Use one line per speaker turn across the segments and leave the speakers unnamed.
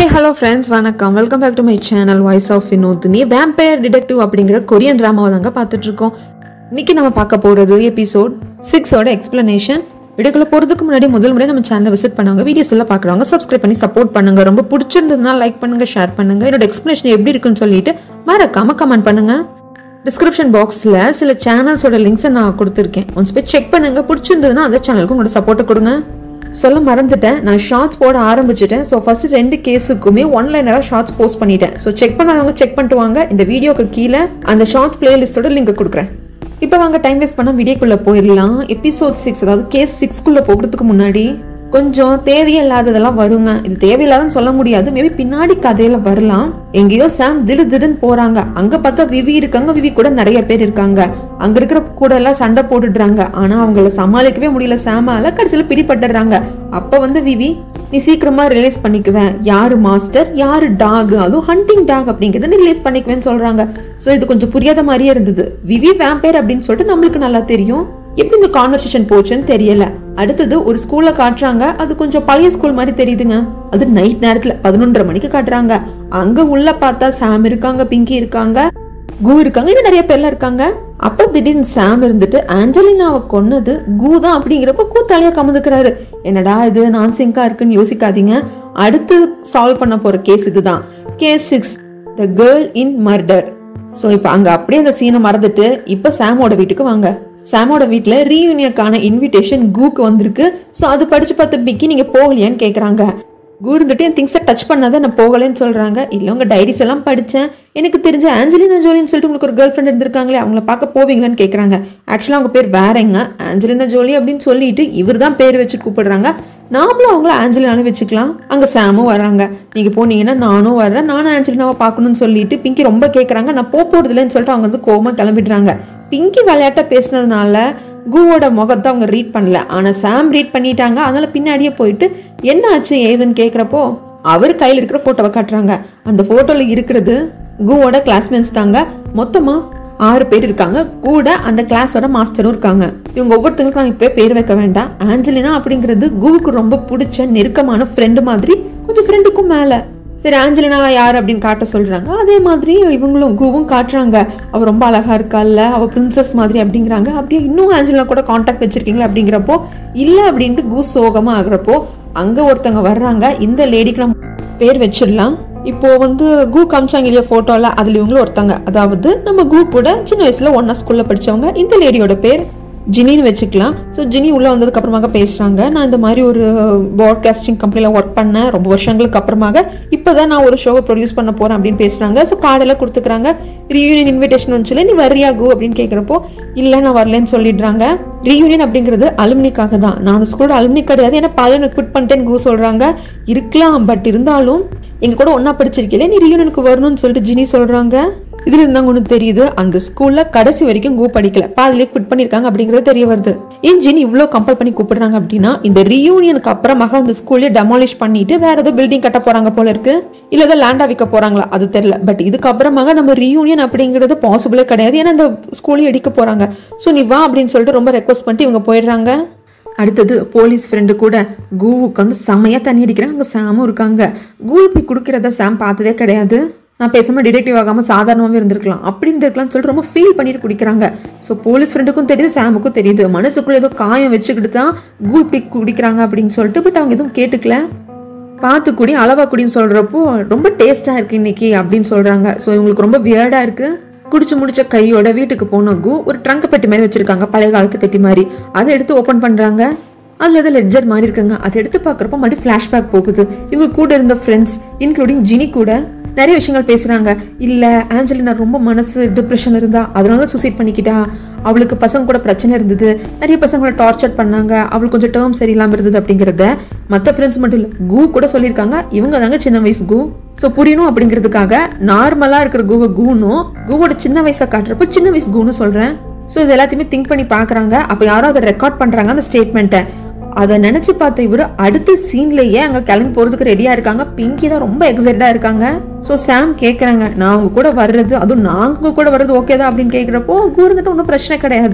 ஹே hello friends வணக்கம் welcome back to my channel voice of Vinodhini vampire detective அப்படிங்கிற Korean ட்ராமாவை தாங்க பார்த்துட்டு இருக்கோம் இன்னைக்கு நம்ம பார்க்க போகிறது எபிசோட் சிக்ஸோட எக்ஸ்பிளனேஷன் வீடியோக்குள்ள போகிறதுக்கு முன்னாடி முதல் முறை நம்ம சேனலை விசிட் பண்ணவங்க வீடியோஸ் எல்லாம் பார்க்குறவங்க சப்ஸ்கிரைப் பண்ணி சப்போர்ட் பண்ணுங்க ரொம்ப பிடிச்சிருந்ததுனால லைக் பண்ணுங்க ஷேர் பண்ணுங்க என்னோட எக்ஸ்பிளனேஷன் எப்படி இருக்குன்னு சொல்லிட்டு மறக்காம கமெண்ட் பண்ணுங்க டிஸ்கிரிப்ஷன் பாக்ஸில் சில சேனல்ஸோட லிங்க்ஸை நான் கொடுத்துருக்கேன் ஒன்ஸ் போய் செக் பண்ணுங்க பிடிச்சிருந்ததுன்னா அந்த சேனலுக்கு உங்களோட சப்போர்ட்டை கொடுங்க சொல்ல மறந்துட்டேன் நான் ஷார்ட்ஸ் போட ஆரம்பிச்சிட்டேன் ஸோ ஃபர்ஸ்ட் ரெண்டு கேஸுக்குமே ஒன்லைனராக ஷார்ட்ஸ் போஸ்ட் பண்ணிட்டேன் ஸோ செக் பண்ணாதவங்க செக் பண்ணிட்டு வாங்க இந்த வீடியோக்கு கீழே அந்த ஷார்ட்ஸ் பிளேலிஸ்டோட லிங்க் கொடுக்குறேன் இப்போ வாங்க டைம் வேஸ்ட் பண்ண வீடியோக்குள்ளே போயிடலாம் எபிசோட் சிக்ஸ் அதாவது கேஸ் சிக்ஸ்க்குள்ளே போகிறதுக்கு முன்னாடி கொஞ்சம் தேவையில்லாததெல்லாம் வருங்க இது தேவையில்லாதன்னு சொல்ல முடியாது மேபி பின்னாடி கதையில வரலாம் எங்கேயோ சாம் திடு திடுன்னு போறாங்க அங்க பார்த்தா விவி இருக்காங்க விவி கூட நிறைய பேர் இருக்காங்க அங்க இருக்கிற கூட எல்லாம் சண்டை போட்டுடுறாங்க ஆனா அவங்கள சமாளிக்கவே முடியல சாமால கடைசியில பிடிபட்டுறாங்க அப்ப வந்து விவி நீ சீக்கிரமா ரிலீஸ் பண்ணிக்குவேன் யாரு மாஸ்டர் யாரு டாக் அதுவும் ஹண்டிங் டாக் அப்படிங்கறத நீ ரிலீஸ் பண்ணிக்குவேன்னு சொல்றாங்க சோ இது கொஞ்சம் புரியாத மாதிரியே இருந்தது விவி வேம்பேர் அப்படின்னு சொல்லிட்டு நம்மளுக்கு நல்லா தெரியும் எப்படி இந்த கான்வர்சேஷன் போச்சுன்னு தெரியல அடுத்தது ஒரு ஸ்கூல்ல காட்டுறாங்க அது கொஞ்சம் பழைய ஸ்கூல் மாதிரி தெரியுதுங்க அது நைட் நேரத்துல பதினொன்றரை மணிக்கு காட்டுறாங்க அங்க உள்ள பார்த்தா சாம் இருக்காங்க பிங்கி இருக்காங்க கு இருக்காங்க இன்னும் நிறைய பேர்லாம் இருக்காங்க அப்ப திடீர்னு சாம் இருந்துட்டு ஆஞ்சலினாவை கொன்னது கு தான் அப்படிங்கிறப்ப கூத்தாலியா கமந்துக்கிறாரு என்னடா இது நான் சிங்கா இருக்குன்னு யோசிக்காதீங்க அடுத்து சால்வ் பண்ண போற கேஸ் இதுதான் case six the girl in murder so இப்போ அங்கே அப்படியே அந்த சீனை மறந்துட்டு இப்போ சாமோட வீட்டுக்கு வாங்க சாமோட வீட்டில் ரீயூனியனுக்கான இன்விடேஷன் கூக்கு வந்திருக்கு ஸோ அது படிச்சு பார்த்த பிக்கி நீங்கள் போகலையான்னு கேட்குறாங்க கூ இருந்துட்டு என் திங்ஸை டச் பண்ணாத நான் போகலைன்னு சொல்கிறாங்க இல்லை உங்கள் டைரிஸ் எல்லாம் படித்தேன் எனக்கு தெரிஞ்ச ஆஞ்சலினா ஜோலின்னு சொல்லிட்டு உங்களுக்கு ஒரு கேர்ள் ஃப்ரெண்ட் இருந்திருக்காங்களே அவங்கள பார்க்க போவீங்களான்னு கேட்குறாங்க ஆக்சுவலாக அவங்க பேர் வேறங்க ஆஞ்சலினா ஜோலி அப்படின்னு சொல்லிட்டு இவர் தான் பேர் வச்சு கூப்பிடுறாங்க நாமளும் அவங்கள ஆஞ்சலினாலும் வச்சுக்கலாம் அங்கே சாமும் வராங்க நீங்கள் போனீங்கன்னா நானும் வர்றேன் நானும் ஆஞ்சலினாவை பார்க்கணும்னு சொல்லிட்டு பிங்கி ரொம்ப கேட்குறாங்க நான் போக போகிறது இல்லைன்னு சொல்லிட்டு அவங்க வந்து கோவமாக கிளம்பிடுறாங்க பிங்கி விளையாட்ட பேசுனதுனால குவோட முகத்தை அவங்க ரீட் பண்ணல ஆனால் சாம் ரீட் பண்ணிட்டாங்க அதனால பின்னாடியே போயிட்டு என்ன ஆச்சு ஏதுன்னு கேட்குறப்போ அவர் கையில் இருக்கிற ஃபோட்டோவை காட்டுறாங்க அந்த ஃபோட்டோவில் இருக்கிறது குவோட கிளாஸ்மேட்ஸ் தாங்க மொத்தமாக ஆறு பேர் இருக்காங்க கூட அந்த கிளாஸோட மாஸ்டரும் இருக்காங்க இவங்க ஒவ்வொருத்தங்களுக்கும் நான் இப்போ பேர் வைக்க வேண்டாம் ஆஞ்சலினா அப்படிங்கிறது குவுக்கு ரொம்ப பிடிச்ச நெருக்கமான ஃப்ரெண்டு மாதிரி கொஞ்சம் ஃப்ரெண்டுக்கும் மேலே சரி ஆஞ்சலினா யார் அப்படின்னு காட்ட சொல்றாங்க அதே மாதிரி இவங்களும் குவும் காட்டுறாங்க அவ ரொம்ப அழகா இருக்கால்ல அவ பிரின்சஸ் மாதிரி அப்படிங்கிறாங்க அப்படியே இன்னும் ஆஞ்சலினா கூட காண்டாக்ட் வச்சிருக்கீங்களா அப்படிங்கிறப்போ இல்ல அப்படின்ட்டு கு சோகமா ஆகுறப்போ அங்க ஒருத்தவங்க வர்றாங்க இந்த லேடிக்கு நம்ம பேர் வச்சிடலாம் இப்போ வந்து கு காமிச்சாங்க இல்லையா ஃபோட்டோவில் அதில் இவங்களும் ஒருத்தங்க அதாவது நம்ம கு கூட சின்ன வயசில் ஒன்றா ஸ்கூலில் படித்தவங்க இந்த லேடியோட பேர் ஜினின்னு வச்சுக்கலாம் ஸோ ஜினி உள்ளே வந்ததுக்கு அப்புறமாக பேசுகிறாங்க நான் இந்த மாதிரி ஒரு ப்ராட்காஸ்டிங் கம்பெனியில் ஒர்க் பண்ணேன் ரொம்ப வருஷங்களுக்கு அப்புறமாக இப்போ தான் நான் ஒரு ஷோவை ப்ரொடியூஸ் பண்ண போகிறேன் அப்படின்னு பேசுகிறாங்க ஸோ கார்டெல்லாம் கொடுத்துக்கிறாங்க ரீயூனியன் இன்விடேஷன் வந்துச்சுல நீ வரியா கு அப்படின்னு கேட்குறப்போ இல்லை நான் வரலன்னு சொல்லிடுறாங்க ரீயூனியன் அப்படிங்கிறது அலுமினிக்காக தான் நான் அந்த ஸ்கூலோட அலுமினி கிடையாது ஏன்னா பாதி நான் குவிட் பண்ணிட்டேன்னு கு சொல்கிறாங்க இருக்கலாம் பட் இருந்தாலும் எங்க கூட ஒன்றா படிச்சிருக்கீங்களே நீ ரீயூனியனுக்கு வரணும்னு சொல்லிட்டு ஜினி சொல்கிறாங்க இதுல இருந்தாங்க ஒன்று தெரியுது அந்த ஸ்கூல்ல கடைசி வரைக்கும் கூ படிக்கல பாதிலே குவிட் பண்ணிருக்காங்க அப்படிங்கிறது தெரிய வருது ஏன் ஜினி இவ்வளோ கம்பல் பண்ணி கூப்பிடுறாங்க அப்படின்னா இந்த ரீயூனியனுக்கு அப்புறமாக அந்த ஸ்கூல்லே டெமாலிஷ் பண்ணிட்டு வேற ஏதோ பில்டிங் கட்ட போறாங்க போல இருக்கு இல்ல ஏதோ லேண்டா விற்க போறாங்களா அது தெரியல பட் இதுக்கு அப்புறமாக நம்ம ரீயூனியன் அப்படிங்கிறது பாசிபிளே கிடையாது ஏன்னா இந்த ஸ்கூலையும் இடிக்க போறாங்க ஸோ நீ வா அப்படின்னு சொல்லிட்டு ரொம்ப ரெக்வஸ்ட் பண்ணிட்டு இவங்க போயிடுறாங்க அடுத்தது போலீஸ் ஃப்ரெண்டு கூட கூவுக்கு வந்து செம்மையாக தண்ணி அடிக்கிறாங்க அங்கே சாமும் இருக்காங்க கூ இப்படி கொடுக்குறத சாம் பார்த்ததே கிடையாது நான் பேசாமல் டிடெக்டிவ் ஆகாமல் சாதாரணமாகவே இருந்திருக்கலாம் அப்படி இருந்திருக்கலாம்னு சொல்லிட்டு ரொம்ப ஃபீல் பண்ணிட்டு குடிக்கிறாங்க ஸோ போலீஸ் ஃப்ரெண்டுக்கும் தெரியுது சாமுக்கும் தெரியுது மனசுக்குள்ள ஏதோ காயம் வச்சுக்கிட்டு தான் கூ இப்படி குடிக்கிறாங்க அப்படின்னு சொல்லிட்டு பட் அவங்க எதுவும் கேட்டுக்கல பார்த்து குடி அளவா குடின்னு சொல்கிறப்போ ரொம்ப டேஸ்ட்டாக இருக்கு இன்னைக்கு அப்படின்னு சொல்கிறாங்க ஸோ இவங்களுக்கு ரொம்ப வியர்டாக இருக்குது குடிச்சு முடிச்ச கையோட வீட்டுக்கு போன கு ஒரு ட்ரங்க் பெட்டி மாதிரி வச்சிருக்காங்க பழைய காலத்து பெட்டி மாதிரி அதை எடுத்து ஓப்பன் பண்றாங்க அதுல ஏதோ லெட்ஜர் மாதிரி இருக்குங்க அதை எடுத்து பார்க்குறப்ப மறுபடியும் ஃப்ளாஷ்பேக் போகுது இவங்க கூட இருந்த ஃப்ரெண்ட்ஸ் இன்க்ளூடிங் ஜினி கூட நிறைய விஷயங்கள் பேசுறாங்க இல்ல ஆஞ்சலினா ரொம்ப மனசு டிப்ரெஷன் இருந்தா அதனால தான் சூசைட் பண்ணிக்கிட்டா அவளுக்கு பசங்க கூட பிரச்சனை இருந்தது நிறைய பசங்களை டார்ச்சர் பண்ணாங்க அவளுக்கு கொஞ்சம் டேர்ம் சரியில்லாம இருந்தது அப்படிங்கிறத மற்ற ஃப்ரெண்ட்ஸ் மட்டும் இல்லை கூ கூட சொல்லியிருக்காங்க இவங்க தாங்க சின்ன வயசு கூ ஸோ புரியணும் அப்படிங்கிறதுக்காக நார்மலாக இருக்கிற கூவை கூனும் கூவோட சின்ன வயசை காட்டுறப்போ சின்ன வயசு கூன்னு சொல்கிறேன் ஸோ இது எல்லாத்தையுமே திங்க் பண்ணி பார்க்குறாங்க அப்போ யாரோ அதை ரெக்கார்ட் பண்ணுறாங்க அந்த ஸ்டேட்மெண்ட்டை அதை நினச்சி பார்த்த இவர் அடுத்த சீன்லேயே அங்கே கிளம்பி போகிறதுக்கு ரெடியாக இருக்காங்க பிங்கி தான் ரொம்ப எக்ஸைட்டாக இருக்காங்க ஸோ சாம் கேட்குறாங்க நான் அவங்க கூட வர்றது அதுவும் நாங்கள் உங்க கூட வர்றது ஓகே தான் அப்படின்னு கேட்குறப்போ கூ இருந்துட்டு ஒன்றும் பிரச்சனை கிடையாது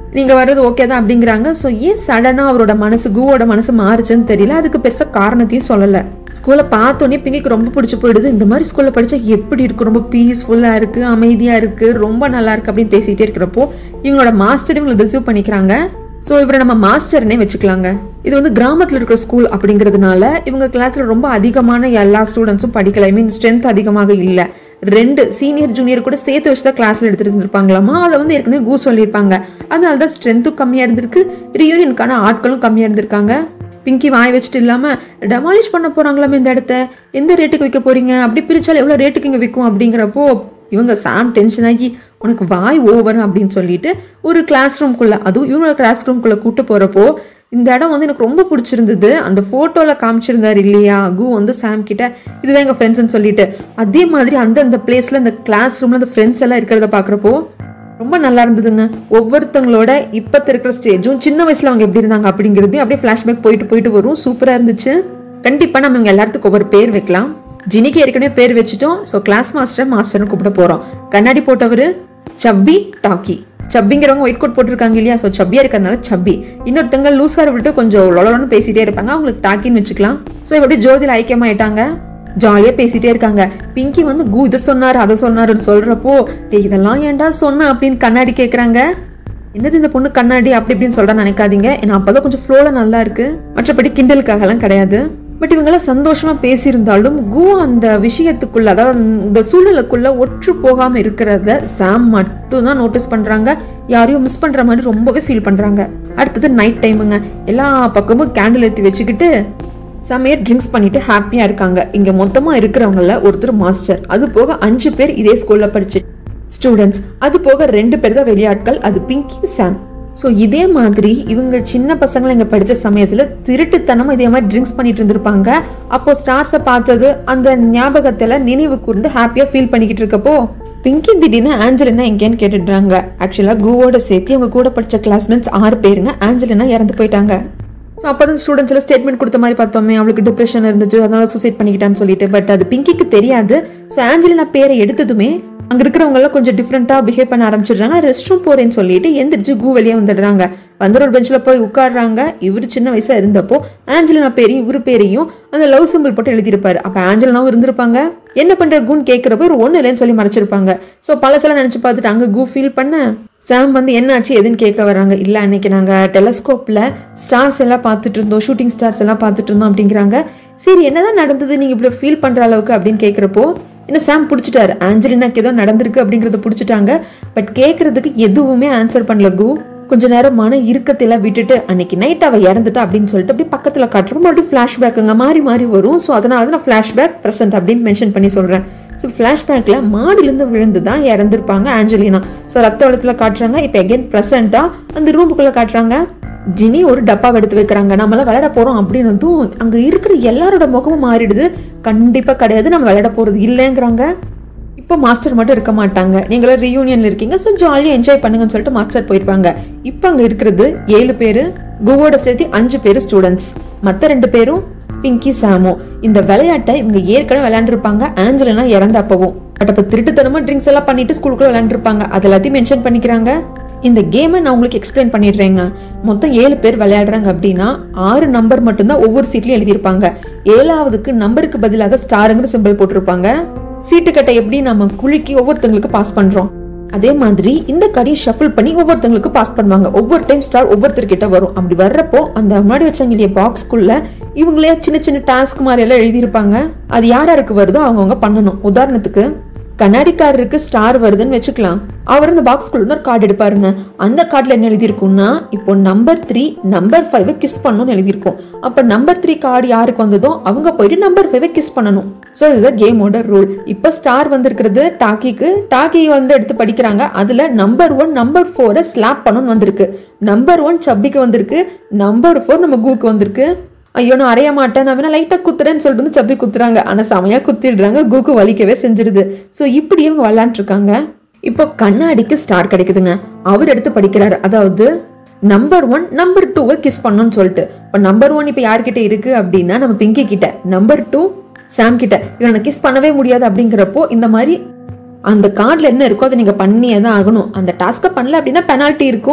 நீங்க வர்றது ஓகே தான் அப்படிங்கிறாங்க ஸோ ஏன் சடனா அவரோட மனசு குவோட மனசு மாறுச்சுன்னு தெரியல அதுக்கு பெருசா காரணத்தையும் சொல்லல ஸ்கூலை பார்த்தோன்னே பிங்கிக்கு ரொம்ப பிடிச்சி போயிடுது இந்த மாதிரி ஸ்கூல்ல படிச்சா எப்படி இருக்கு ரொம்ப பீஸ்ஃபுல்லா இருக்கு அமைதியா இருக்கு ரொம்ப நல்லா இருக்கு அப்படின்னு பேசிட்டே இருக்கிறப்போ இவங்களோட மாஸ்டர் இவங்களை ரிசீவ் பண்ணிக்கிறாங்க ஸோ இவரை நம்ம மாஸ்டர்னே வச்சுக்கலாங்க இது வந்து கிராமத்தில் இருக்கிற ஸ்கூல் அப்படிங்கிறதுனால இவங்க கிளாஸ்ல ரொம்ப அதிகமான எல்லா ஸ்டூடெண்ட்ஸும் படிக்கல ஐ மீன் ஸ்ட்ரென்த் அதிகமாக இல்லை ரெண்டு சீனியர் ஜூனியர் கூட சேர்த்து வச்சு தான் கிளாஸ்ல எடுத்துட்டு இருந்திருப்பாங்களாமா அதை வந்து ஏற்கனவே கூ சொல்லியிருப்பாங்க அதனால தான் ஸ்ட்ரென்த்தும் கம்மியாக இருந்திருக்கு ரியூனியனுக்கான ஆட்களும் கம்மியாக இருந்திருக்காங்க பிங்கி வாய் வச்சுட்டு இல்லாம டெமாலிஷ் பண்ண போறாங்களாமே இந்த இடத்த எந்த ரேட்டுக்கு விற்க போறீங்க அப்படி பிரிச்சாலும் எவ்வளோ ரேட்டுக்கு இங்கே விற்கும் அப்படிங்கிறப்போ இவங்க சாம் டென்ஷன் ஆகி உனக்கு வாய் ஓவர் அப்படின்னு சொல்லிட்டு ஒரு கிளாஸ் ரூம்குள்ள அதுவும் இவங்களோட கிளாஸ் ரூம்குள்ள கூட்டு போறப்போ இந்த இடம் வந்து எனக்கு ரொம்ப பிடிச்சிருந்தது அந்த ஃபோட்டோவில் காமிச்சிருந்தாரு இல்லையா கு வந்து சாம் கிட்ட இதுதான் எங்கள் ஃப்ரெண்ட்ஸ்னு சொல்லிட்டு அதே மாதிரி அந்த அந்த பிளேஸில் இந்த கிளாஸ் ரூமில் அந்த ஃப்ரெண்ட்ஸ் எல்லாம் இருக்கிறத பார்க்குறப்போ ரொம்ப நல்லா இருந்ததுங்க ஒவ்வொருத்தங்களோட இப்பத்து இருக்கிற ஸ்டேஜும் சின்ன வயசுல அவங்க எப்படி இருந்தாங்க அப்படிங்கிறதையும் அப்படியே ஃப்ளாஷ்பேக் போயிட்டு போயிட்டு வரும் சூப்பரா இருந்துச்சு கண்டிப்பா நம்ம இவங்க எல்லாத்துக்கும் ஒவ்வொரு பேர் வைக்கலாம் ஜினிக்கு ஏற்கனவே பேர் வச்சுட்டோம் ஸோ கிளாஸ் மாஸ்டர் மாஸ்டர்னு கூப்பிட போறோம் கண்ணாடி போட்டவர் சப்பி டாக்கி சப்பிங்கிறவங்க ஒயிட் கோட் போட்டிருக்காங்க இல்லையா ஸோ சப்பியா இருக்கிறதுனால சப்பி இன்னொருத்தங்க லூசார விட்டு கொஞ்சம் லொலன்னு பேசிட்டே இருப்பாங்க அவங்களுக்கு டாக்கின்னு வச்சுக்கலாம் ஸோ இப்படி ஜோதியில் ஐக்கியமாயிட்டாங்க ஜாலியாக பேசிட்டே இருக்காங்க பிங்கி வந்து கூ இதை சொன்னார் அதை சொன்னாருன்னு சொல்றப்போ டேய் இதெல்லாம் ஏன்டா சொன்ன அப்படின்னு கண்ணாடி கேட்குறாங்க என்னது இந்த பொண்ணு கண்ணாடி அப்படி இப்படின்னு சொல்ற நினைக்காதீங்க ஏன்னா அப்பதான் கொஞ்சம் ஃப்ளோல நல்லா இருக்கு மற்றபடி கிண்டலுக்காகலாம் கிடையாது பட் இவங்கெல்லாம் சந்தோஷமா பேசியிருந்தாலும் கு அந்த விஷயத்துக்குள்ள அதாவது இந்த சூழலுக்குள்ள ஒற்று போகாம இருக்கிறத சாம் மட்டும் தான் நோட்டீஸ் பண்றாங்க யாரையும் மிஸ் பண்ற மாதிரி ரொம்பவே ஃபீல் பண்றாங்க அடுத்தது நைட் டைமுங்க எல்லா பக்கமும் கேண்டில் ஏற்றி வச்சுக்கிட்டு செமையா ட்ரிங்க்ஸ் பண்ணிட்டு ஹாப்பியா இருக்காங்க இங்க மொத்தமா இருக்கிறவங்கள ஒருத்தர் மாஸ்டர் அது போக அஞ்சு பேர் இதே ஸ்கூல்ல படிச்சு ஸ்டூடெண்ட்ஸ் அது போக ரெண்டு பேர் தான் வெளியாட்கள் அது பிங்கி சாம் ஸோ இதே மாதிரி இவங்க சின்ன பசங்களை இங்கே படித்த சமயத்தில் திருட்டுத்தனமாக இதே மாதிரி ட்ரிங்க்ஸ் பண்ணிட்டு இருந்திருப்பாங்க அப்போ ஸ்டார்ஸை பார்த்தது அந்த ஞாபகத்தில் நினைவு கூர்ந்து ஹாப்பியாக ஃபீல் பண்ணிக்கிட்டு இருக்கப்போ பிங்கி திடீர்னு ஆஞ்சலினா எங்கேன்னு கேட்டுடுறாங்க ஆக்சுவலாக குவோட சேர்த்து அவங்க கூட படித்த கிளாஸ்மேட்ஸ் ஆறு பேருங்க ஆஞ்சலினா இறந்து போயிட்டாங்க ஸோ அப்போ தான் ஸ்டூடெண்ட்ஸ் எல்லாம் ஸ்டேட்மெண்ட் கொடுத்த மாதிரி பார்த்தோமே அவளுக்கு டிப்ரெஷன் இருந்துச்சு அதனால சூசைட் பண்ணிக்கிட்டான்னு சொல்லிட்டு பட் அது பிங்கிக்கு தெரியாது ஸோ ஆஞ்சலினா பேரை எடுத்ததுமே அங்கே இருக்கிறவங்க எல்லாம் கொஞ்சம் டிஃப்ரெண்ட்டாக பிஹேவ் பண்ண ஆரம்பிச்சிடுறாங்க ரெஸ்ட் ரூம் போறேன்னு சொல்லிட்டு எந்திரிச்சு கூ வெளியே வந்துடுறாங்க வந்து ஒரு பெஞ்சில் போய் உட்காடுறாங்க இவர் சின்ன வயசா இருந்தப்போ ஆஞ்சலினா பேரையும் இவர் பேரையும் அந்த லவ் சிம்பிள் போட்டு எழுதியிருப்பாரு அப்போ ஆஞ்சலினாவும் இருந்திருப்பாங்க என்ன பண்ற கூன்னு கேட்குறப்போ ஒரு ஒன்றும் இல்லைன்னு சொல்லி மறைச்சிருப்பாங்க ஸோ பழசெல்லாம் நினச்சி பார்த்துட்டு அங்கே கூ ஃபீல் பண்ண சாம் வந்து என்னாச்சு எதுன்னு கேட்க வராங்க இல்லை அன்னைக்கு நாங்கள் டெலஸ்கோப்பில் ஸ்டார்ஸ் எல்லாம் பார்த்துட்டு இருந்தோம் ஷூட்டிங் ஸ்டார்ஸ் எல்லாம் பார்த்துட்டு இருந்தோம் அப்படிங்கிறாங்க சரி என்னதான் நடந்தது நீங்கள் இப்படி ஃபீல் பண்ணுற அளவுக்கு அப்படின்னு கேட்குறப்போ என்ன சாம் பிடிச்சிட்டாரு ஆஞ்சலினாக்கு ஏதோ நடந்திருக்கு அப்படிங்கிறத பிடிச்சிட்டாங்க பட் கேட்கறதுக்கு எதுவுமே ஆன்சர் பண்ணல கு கொஞ்ச நேரம் மன இறுக்கத்தெல்லாம் விட்டுட்டு அன்னைக்கு நைட் அவ இறந்துட்டா அப்படின்னு சொல்லிட்டு அப்படி பக்கத்துல காட்டுறப்போ மறுபடியும் ஃப்ளாஷ்பேக்குங்க மாறி மாறி வரும் ஸோ அதனால தான் நான் ஃப்ளாஷ்பேக் ப்ரெசென்ட் அப்படின்னு மென்ஷன் பண்ணி சொல்றேன் ஸோ ஃப்ளாஷ்பேக்ல மாடிலேருந்து விழுந்து தான் இறந்துருப்பாங்க ஆஞ்சலினா ஸோ ரத்த வெள்ளத்தில் காட்டுறாங்க இப்போ எகைன் ப்ரெசென்ட்டா அந்த ரூமுக்குள்ள காட்டுறாங்க ஜினி ஒரு டப்பாவை எடுத்து வைக்கிறாங்க நம்மளாம் விளையாட போறோம் அப்படின்னதும் அங்க இருக்கிற எல்லாரோட முகமும் மாறிடுது கண்டிப்பா கிடையாது நம்ம விளையாட போறது இல்லைங்கிறாங்க இப்போ மாஸ்டர் மட்டும் இருக்க மாட்டாங்க நீங்களும் ரீயூனியன்ல இருக்கீங்க ஸோ ஜாலியாக என்ஜாய் பண்ணுங்கன்னு சொல்லிட்டு மாஸ்டர் போயிருப்பாங்க இப்போ அங்கே இருக்கிறது ஏழு பேர் குவோட சேர்த்து அஞ்சு பேர் ஸ்டூடெண்ட்ஸ் மற்ற ரெண்டு பேரும் பிங்கி சாமோ இந்த விளையாட்டை இவங்க ஏற்கனவே விளையாண்டுருப்பாங்க ஆஞ்சலினா இறந்த அப்பவும் பட் அப்போ திருட்டுத்தனமா ட்ரிங்க்ஸ் எல்லாம் பண்ணிட்டு ஸ்கூலுக்குள்ள விளையாண்டுருப்பாங்க அது எல்லாத்தையும் மென்ஷன் பண்ணிக்கிறாங்க இந்த கேமை நான் உங்களுக்கு எக்ஸ்பிளைன் பண்ணிடுறேங்க மொத்தம் ஏழு பேர் விளையாடுறாங்க அப்படின்னா ஆறு நம்பர் மட்டும்தான் ஒவ்வொரு சீட்லயும் எழுதியிருப்பாங்க ஏழாவதுக்கு நம்பருக்கு பதிலாக ஸ்டாருங்கிற சிம்பிள் போட்டிருப்பாங்க சீட்டு கட்டை எப்படி நம்ம குலுக்கி ஒவ்வொருத்தங்களுக்கு பாஸ் பண்றோம் அதே மாதிரி இந்த கடையை ஷஃபிள் பண்ணி ஒவ்வொருத்தங்களுக்கு பாஸ் பண்ணுவாங்க ஒவ்வொரு டைம் ஸ்டார் ஒவ்வொருத்தர்கிட்ட வரும் அப்படி வர்றப்போ அந்த முன்னாடி வச்சாங்க இல்லையா பாக்ஸ்க்குள்ள இவங்களே சின்ன சின்ன டாஸ்க் மாதிரி எல்லாம் எழுதியிருப்பாங்க அது யார் யாருக்கு வருதோ அவங்கவுங்க பண்ணணும் உதாரணத்துக்கு கண்ணாடிக்காரருக்கு ஸ்டார் வருதுன்னு வச்சுக்கலாம் அவர் அந்த பாக்ஸ்குள்ள இருந்து ஒரு கார்டு எடுப்பாருங்க அந்த கார்டுல என்ன எழுதியிருக்கும்னா இப்போ number three number five kiss பண்ணணும்னு எழுதியிருக்கும் அப்ப நம்பர் த்ரீ கார்டு யாருக்கு வந்ததோ அவங்க போயிட்டு நம்பர் ஃபைவ் கிஸ் பண்ணணும் ஸோ இதுதான் கேமோட ரூல் இப்போ ஸ்டார் வந்திருக்கிறது டாக்கிக்கு டாக்கி வந்து எடுத்து படிக்கிறாங்க அதுல நம்பர் ஒன் நம்பர் ஃபோரை ஸ்லாப் பண்ணணும்னு வந்திருக்கு நம்பர் ஒன் சப்பிக்கு வந்திருக்கு நம்பர் ஃபோர் நம்ம கூக்கு வந்திருக்கு ஐயோ நான் அறைய மாட்டேன் நான் வேணா லைட்டா குத்துறேன்னு சொல்லிட்டு வந்து சப்பி குத்துறாங்க ஆனா செமையா குத்திடுறாங்க கூக்கு வலிக்கவே செஞ்சிருது ஸோ இப்படி இவங்க விளையாண்டுட்டு இருக்காங்க இப்போ கண்ணாடிக்கு ஸ்டார் கிடைக்குதுங்க அவர் எடுத்து படிக்கிறாரு அதாவது நம்பர் ஒன் நம்பர் டூவை கிஸ் பண்ணணும்னு சொல்லிட்டு இப்போ நம்பர் ஒன் இப்போ யார்கிட்ட இருக்கு அப்படின்னா நம்ம பிங்கி கிட்ட நம்பர் டூ சாம் கிட்ட இவனை கிஸ் பண்ணவே முடியாது அப்படிங்கிறப்போ இந்த மாதிரி அந்த கார்டில் என்ன இருக்கோ அதை நீங்கள் பண்ணியே தான் ஆகணும் அந்த டாஸ்க்கை பண்ணல அப்படின்னா பெனால்ட்டி இருக்கும்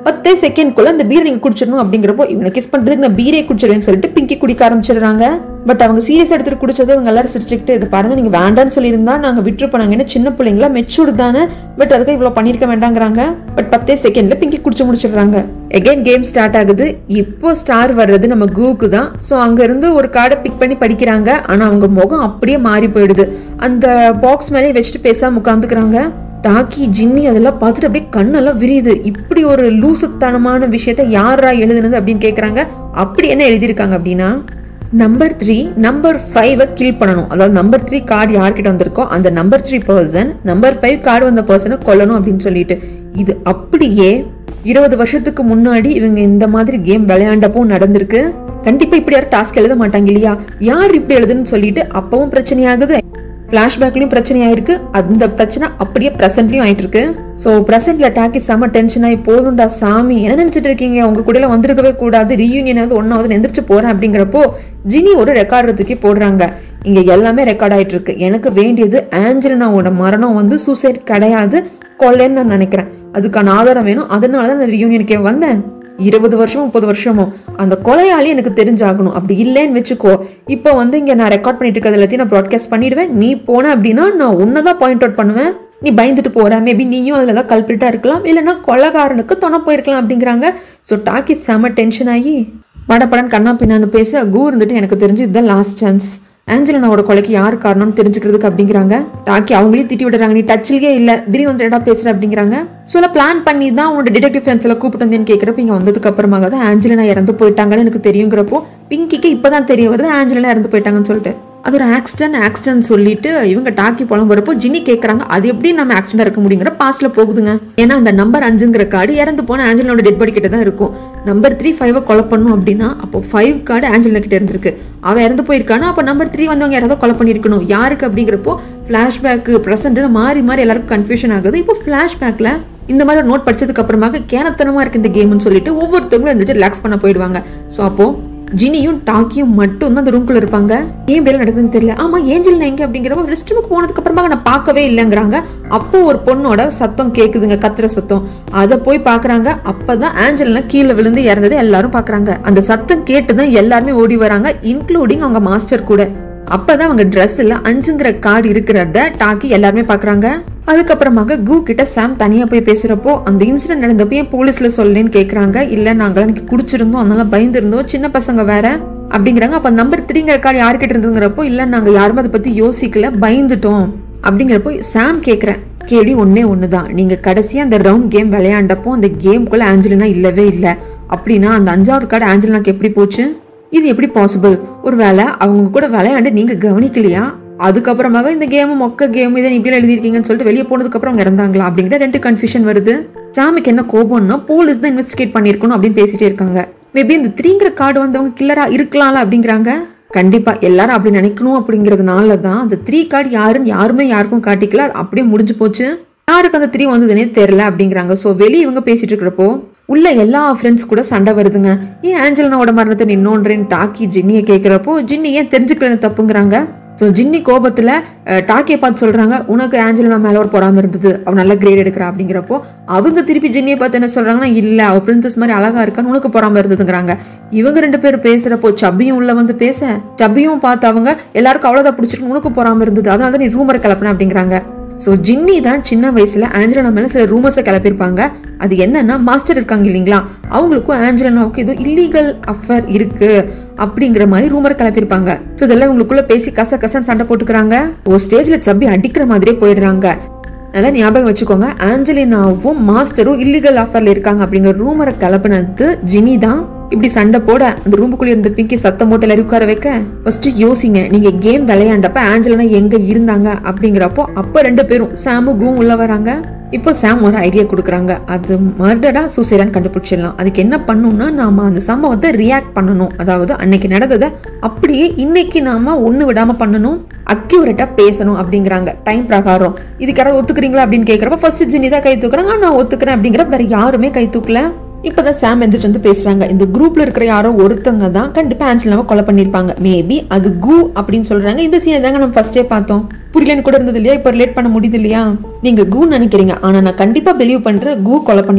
பத்தே செகண்ட்குள்ள அந்த பீரை நீங்க குடிச்சிடணும் அப்படிங்கிறப்போ இவனை கிஸ் பண்றதுக்கு நான் பீரே குடிச்சிடுவேன்னு சொல்லிட்டு பிங்கி குடிக்க ஆரம்பிச்சிடுறாங்க பட் அவங்க சீரியஸ் எடுத்துட்டு குடிச்சது இவங்க எல்லாரும் சிரிச்சுக்கிட்டு இதை பாருங்க நீங்க வேண்டாம்னு சொல்லியிருந்தா நாங்க விட்டுருப்போம் ஏன்னா சின்ன பிள்ளைங்களா மெச்சூர்டு தானே பட் அதுக்கு இவ்வளவு பண்ணிருக்க வேண்டாங்கிறாங்க பட் பத்தே செகண்ட்ல பிங்கி குடிச்சு முடிச்சிடுறாங்க எகைன் கேம் ஸ்டார்ட் ஆகுது இப்போ ஸ்டார் வர்றது நம்ம கூக்கு தான் ஸோ அங்க இருந்து ஒரு கார்டை பிக் பண்ணி படிக்கிறாங்க ஆனா அவங்க முகம் அப்படியே மாறி போயிடுது அந்த பாக்ஸ் மேலே வச்சுட்டு பேசாம உட்காந்துக்கிறாங்க டாக்கி ஜிம்மி அதெல்லாம் பார்த்துட்டு அப்படியே கண்ணெல்லாம் விரியுது இப்படி ஒரு லூசுத்தனமான விஷயத்த யாரா எழுதுனது அப்படின்னு கேக்குறாங்க அப்படி என்ன எழுதியிருக்காங்க அப்படின்னா நம்பர் த்ரீ நம்பர் ஃபைவை கில் பண்ணணும் அதாவது நம்பர் த்ரீ கார்டு யார்கிட்ட வந்திருக்கோ அந்த number three person number five card வந்த பர்சனை கொல்லணும் அப்படின்னு சொல்லிட்டு இது அப்படியே இருபது வருஷத்துக்கு முன்னாடி இவங்க இந்த மாதிரி கேம் விளையாண்டப்போ நடந்திருக்கு கண்டிப்பா இப்படி யாரும் டாஸ்க் எழுத மாட்டாங்க இல்லையா யார் இப்படி எழுதுன்னு சொல்லிட்டு அப்பவும் பிரச்சனையாகுது ஃப்ளாஷ்பேக்லயும் பிரச்சனை ஆயிருக்கு அந்த பிரச்சனை அப்படியே ப்ரெசென்ட்லயும் ஆயிட்டு இருக்கு ஸோ ப்ரெசென்ட்ல டாக்கி செம டென்ஷன் ஆகி போதும்டா சாமி என்ன நினைச்சிட்டு இருக்கீங்க உங்க கூட வந்திருக்கவே கூடாது ரீயூனியன் வந்து ஒன்னாவது எந்திரிச்சு போறேன் அப்படிங்கிறப்போ ஜினி ஒரு ரெக்கார்டு தூக்கி போடுறாங்க இங்க எல்லாமே ரெக்கார்ட் ஆயிட்டு இருக்கு எனக்கு வேண்டியது ஆஞ்சலினாவோட மரணம் வந்து சூசைட் கிடையாது கொள்ளைன்னு நான் நினைக்கிறேன் அதுக்கான ஆதாரம் வேணும் அதனால தான் அந்த ரியூனியனுக்கே வந்தேன் இருபது வருஷமோ முப்பது வருஷமோ அந்த கொலையாளி எனக்கு தெரிஞ்சாகணும் அப்படி இல்லைன்னு வச்சுக்கோ இப்போ வந்து இங்க நான் ரெக்கார்ட் பண்ணிட்டு இருக்கிறது எல்லாத்தையும் நான் ப்ராட்காஸ்ட் பண்ணிடுவேன் நீ போன அப்படின்னா நான் உன்னதான் பாயிண்ட் அவுட் பண்ணுவேன் நீ பயந்துட்டு போற மேபி நீயும் அதில் தான் கல்பிரிட்டா இருக்கலாம் இல்லைன்னா கொலகாரனுக்கு துணை போயிருக்கலாம் அப்படிங்கிறாங்க ஸோ டாக்கி செம டென்ஷன் ஆகி படப்படன் கண்ணா பின்னான்னு பேச கூ இருந்துட்டு எனக்கு தெரிஞ்சு இதுதான் லாஸ்ட் சான்ஸ் ஆஞ்சலினாவோட கொலைக்கு யார் காரணம்னு தெரிஞ்சுக்கிறதுக்கு அப்படிங்கிறாங்க டாக்கி அவங்களையும் திட்டி விடுறாங்க நீ டச்சிலே இல்ல திடீர்னு வந்து ரெடா பேசுற அப்படிங்கிறாங்க சொல்ல பிளான் பண்ணி தான் உன்னோட டிடெக்டிவ் ஃப்ரெண்ட்ஸ் எல்லாம் கூப்பிட்டு வந்தேன்னு கேட்கறப்ப இங்க வந்ததுக்கு அப்புறமாக தான் ஆஞ்சலினா இறந்து போயிட்டாங்கன்னு எனக்கு தெரியுங்கிறப்போ பிங்கிக்கு இப்பதான் தெரிய வருது ஆஞ்சலினா இறந்து போயிட்டாங்கன்னு சொல்லிட்டு அது ஒரு ஆக்சிடென்ட் ஆக்சிடென்ட் சொல்லிட்டு இவங்க டாக்கி புலம்புறப்போ ஜினி கேட்கறாங்க அது எப்படி நம்ம ஆக்சிடென்ட் இருக்க முடியுங்கிற பாஸ்ல போகுதுங்க ஏன்னா அந்த நம்பர் அஞ்சுங்கிற கார்டு இறந்து போன ஆஞ்சலினோட டெட் பாடி கிட்ட தான் இருக்கும் நம்பர் த்ரீ ஃபைவை கொலை பண்ணும் அப்படின்னா அப்போ ஃபைவ் கார்டு ஆஞ்சலினா கிட்ட இருந்திருக்கு அவ இறந்து போயிருக்கானா அப்போ நம்பர் த்ரீ வந்தவங்க யாராவது கொலை பண்ணியிருக்கணும் யாருக்கு அப்படிங்கிறப்போ ஃப்ளாஷ்பேக்கு ப்ரெசென்ட்னு மாறி மாறி எல்லாருக்கும் கன்ஃபியூஷன் ஆகுது இப்போ ஃப்ளாஷ்பேக்ல இந்த மாதிரி ஒரு நோட் படிச்சதுக்கு அப்புறமாக கேனத்தனமா இருக்கு இந்த கேம்னு சொல்லிட்டு ஒவ்வொருத்தவங்களும் எழுந்திரிச்சு ரிலாக்ஸ் பண்ண போயிடுவாங்க ஸோ அப்போ ஜினியும் டாக்கியும் மட்டும் தான் அந்த ரூம்குள்ள இருப்பாங்க ஏன் இப்படி நடக்குதுன்னு தெரியல ஆமா ஏஞ்சல் எங்க அப்படிங்கிறப்ப ரெஸ்ட் ரூமுக்கு போனதுக்கு அப்புறமா நான் பார்க்கவே இல்லைங்கிறாங்க அப்போ ஒரு பொண்ணோட சத்தம் கேக்குதுங்க கத்துற சத்தம் அதை போய் பாக்குறாங்க அப்பதான் ஆஞ்சல்னா கீழே விழுந்து இறந்ததை எல்லாரும் பாக்குறாங்க அந்த சத்தம் கேட்டுதான் எல்லாருமே ஓடி வராங்க இன்க்ளூடிங் அவங்க மாஸ்டர் கூட அப்பதான் அவங்க ட்ரெஸ்ல அஞ்சுங்கிற கார்டு இருக்கிறத டாக்கி எல்லாருமே பாக்குறாங்க அதுக்கப்புறமாக கூ கிட்ட சாம் தனியா போய் பேசுறப்போ அந்த இன்சிடென்ட் நடந்தப்போ ஏன் போலீஸ்ல சொல்லேன்னு கேக்குறாங்க இல்ல நாங்களாம் எனக்கு குடிச்சிருந்தோம் அதனால பயந்துருந்தோம் சின்ன பசங்க வேற அப்படிங்கிறாங்க அப்ப நம்பர் த்ரீங்கிற கார்டு யார்கிட்ட இருந்துங்கிறப்போ இல்ல நாங்க யாருமே அதை பத்தி யோசிக்கல பயந்துட்டோம் அப்படிங்கிறப்போ சாம் கேக்குறேன் கேள்வி ஒன்னே ஒண்ணுதான் நீங்க கடைசியா அந்த ரவுண்ட் கேம் விளையாண்டப்போ அந்த கேம்குள்ள ஆஞ்சலினா இல்லவே இல்ல அப்படின்னா அந்த அஞ்சாவது கார்டு ஆஞ்சலினாக்கு எப்படி போச்சு இது எப்படி பாசிபிள் ஒருவேளை அவங்க கூட விளையாண்டு நீங்க கவனிக்கலையா அதுக்கப்புறமாக இந்த கேம் மொக்க கேம் இதை இப்படி எழுதிருக்கீங்கன்னு சொல்லிட்டு வெளியே போனதுக்கு அப்புறம் அவங்க இறந்தாங்களா அப்படிங்கிற ரெண்டு கன்ஃபியூஷன் வருது சாமிக்கு என்ன கோபம்னா போலீஸ் தான் இன்வெஸ்டிகேட் பண்ணிருக்கணும் அப்படின்னு பேசிட்டே இருக்காங்க மேபி இந்த த்ரீங்கிற கார்டு வந்தவங்க கில்லரா இருக்கலாம்ல அப்படிங்கிறாங்க கண்டிப்பா எல்லாரும் அப்படி நினைக்கணும் அப்படிங்கறதுனால தான் அந்த த்ரீ கார்டு யாருன்னு யாருமே யாருக்கும் காட்டிக்கல அது அப்படியே முடிஞ்சு போச்சு யாருக்கு அந்த த்ரீ வந்ததுன்னே தெரியல அப்படிங்கிறாங்க ஸோ வெளியே இவங்க பேசிட்டு இருக்கிறப்போ உள்ள எல்லா ஃப்ரெண்ட்ஸ் கூட சண்டை வருதுங்க ஏன் ஆஞ்சலினாவோட மரணத்தை நீ நோன்றேன்னு டாக்கி ஜின்னியை கேட்குறப்போ ஜின்னி ஏன் தெரிஞ்சுக்கலன்னு தப்புங்கிறாங்க ஸோ ஜின்னி கோபத்தில் டாக்கியை பார்த்து சொல்கிறாங்க உனக்கு ஆஞ்சலினா மேலே ஒரு பொறாம இருந்தது அவள் நல்ல கிரேட் எடுக்கிறா அப்படிங்கிறப்போ அவங்க திருப்பி ஜின்னியை பார்த்து என்ன சொல்கிறாங்கன்னா இல்லை அவள் பிரின்சஸ் மாதிரி அழகா இருக்கான்னு உனக்கு பொறாம இருந்ததுங்கிறாங்க இவங்க ரெண்டு பேரும் பேசுகிறப்போ சப்பியும் உள்ள வந்து பேச சப்பியும் பார்த்து அவங்க எல்லாருக்கும் அவ்வளோதான் பிடிச்சிருக்கு உனக்கு பொறாம இருந்தது அதனால தான் நீ ரூமரை கிளப்பின அப்படிங்கிறாங்க ஸோ ஜின்னி தான் சின்ன வயசுல ஆஞ்சலினா மேல சில ரூமர்ஸை கிளப்பியிருப்பாங்க அது என்னன்னா மாஸ்டர் இருக்காங்க இல்லைங்களா அவங்களுக்கும் ஆஞ்சலினாவுக்கும் ஏதோ இல்லீகல் அஃபர் இருக்கு அப்படிங்கிற மாதிரி ரூமர் கிளப்பியிருப்பாங்க ஸோ இதெல்லாம் இவங்களுக்குள்ள பேசி கச கசன்னு சண்டை போட்டுக்கிறாங்க ஒரு ஸ்டேஜ்ல சப்பி அடிக்கிற மாதிரியே போயிடுறாங்க நல்லா ஞாபகம் வச்சுக்கோங்க ஆஞ்சலினாவும் மாஸ்டரும் இல்லீகல் ஆஃபர்ல இருக்காங்க அப்படிங்கிற ரூமரை கிளப்பினது ஜினி தான் இப்படி சண்டை போட அந்த ரூமுக்குள்ள இருந்த பிங்கி சத்தம் போட்டு எல்லாரும் உட்கார வைக்க ஃபர்ஸ்ட் யோசிங்க நீங்க கேம் விளையாண்டப்ப ஆஞ்சலினா எங்க இருந்தாங்க அப்படிங்கிறப்போ அப்ப ரெண்டு பேரும் சாமு கூம் உள்ள வராங்க இப்போ சாம் ஒரு ஐடியா கொடுக்குறாங்க அது மர்டரா சூசைடான்னு கண்டுபிடிச்சிடலாம் அதுக்கு என்ன பண்ணணும்னா நாம அந்த சம்பவத்தை ரியாக்ட் பண்ணணும் அதாவது அன்னைக்கு நடந்ததை அப்படியே இன்னைக்கு நாம ஒண்ணு விடாம பண்ணணும் அக்யூரேட்டா பேசணும் அப்படிங்கிறாங்க டைம் பிரகாரம் இதுக்கு யாராவது ஒத்துக்கிறீங்களா அப்படின்னு கேட்கறப்ப ஃபர்ஸ்ட் ஜினி தான் கை தூக்குறாங்க "ஆ, நான் ஒத்துக்கிறேன் அப்படிங்கிற வேற யாருமே கை தூக்கல இப்பதான் சாம் எந்திரிச்சு வந்து பேசுறாங்க இந்த குரூப்ல இருக்கிற யாரோ ஒருத்தங்க தான் கண்டிப்பா ஆன்சலாவை கொலை பண்ணிருப்பாங்க மேபி அது கு அப்படின்னு சொல்றாங்க இந்த சீனை தாங்க நம்ம ஃபர்ஸ்டே பார்த்தோம் புரியலன்னு கூட இருந்தது இல்லையா இப்போ ரிலேட் பண்ண முடியுது இல்லையா நீங்க கு நினைக்கிறீங்க ஆனா நான் கண்டிப்பா பிலீவ் பண்றேன் கு கொலை பண்ணல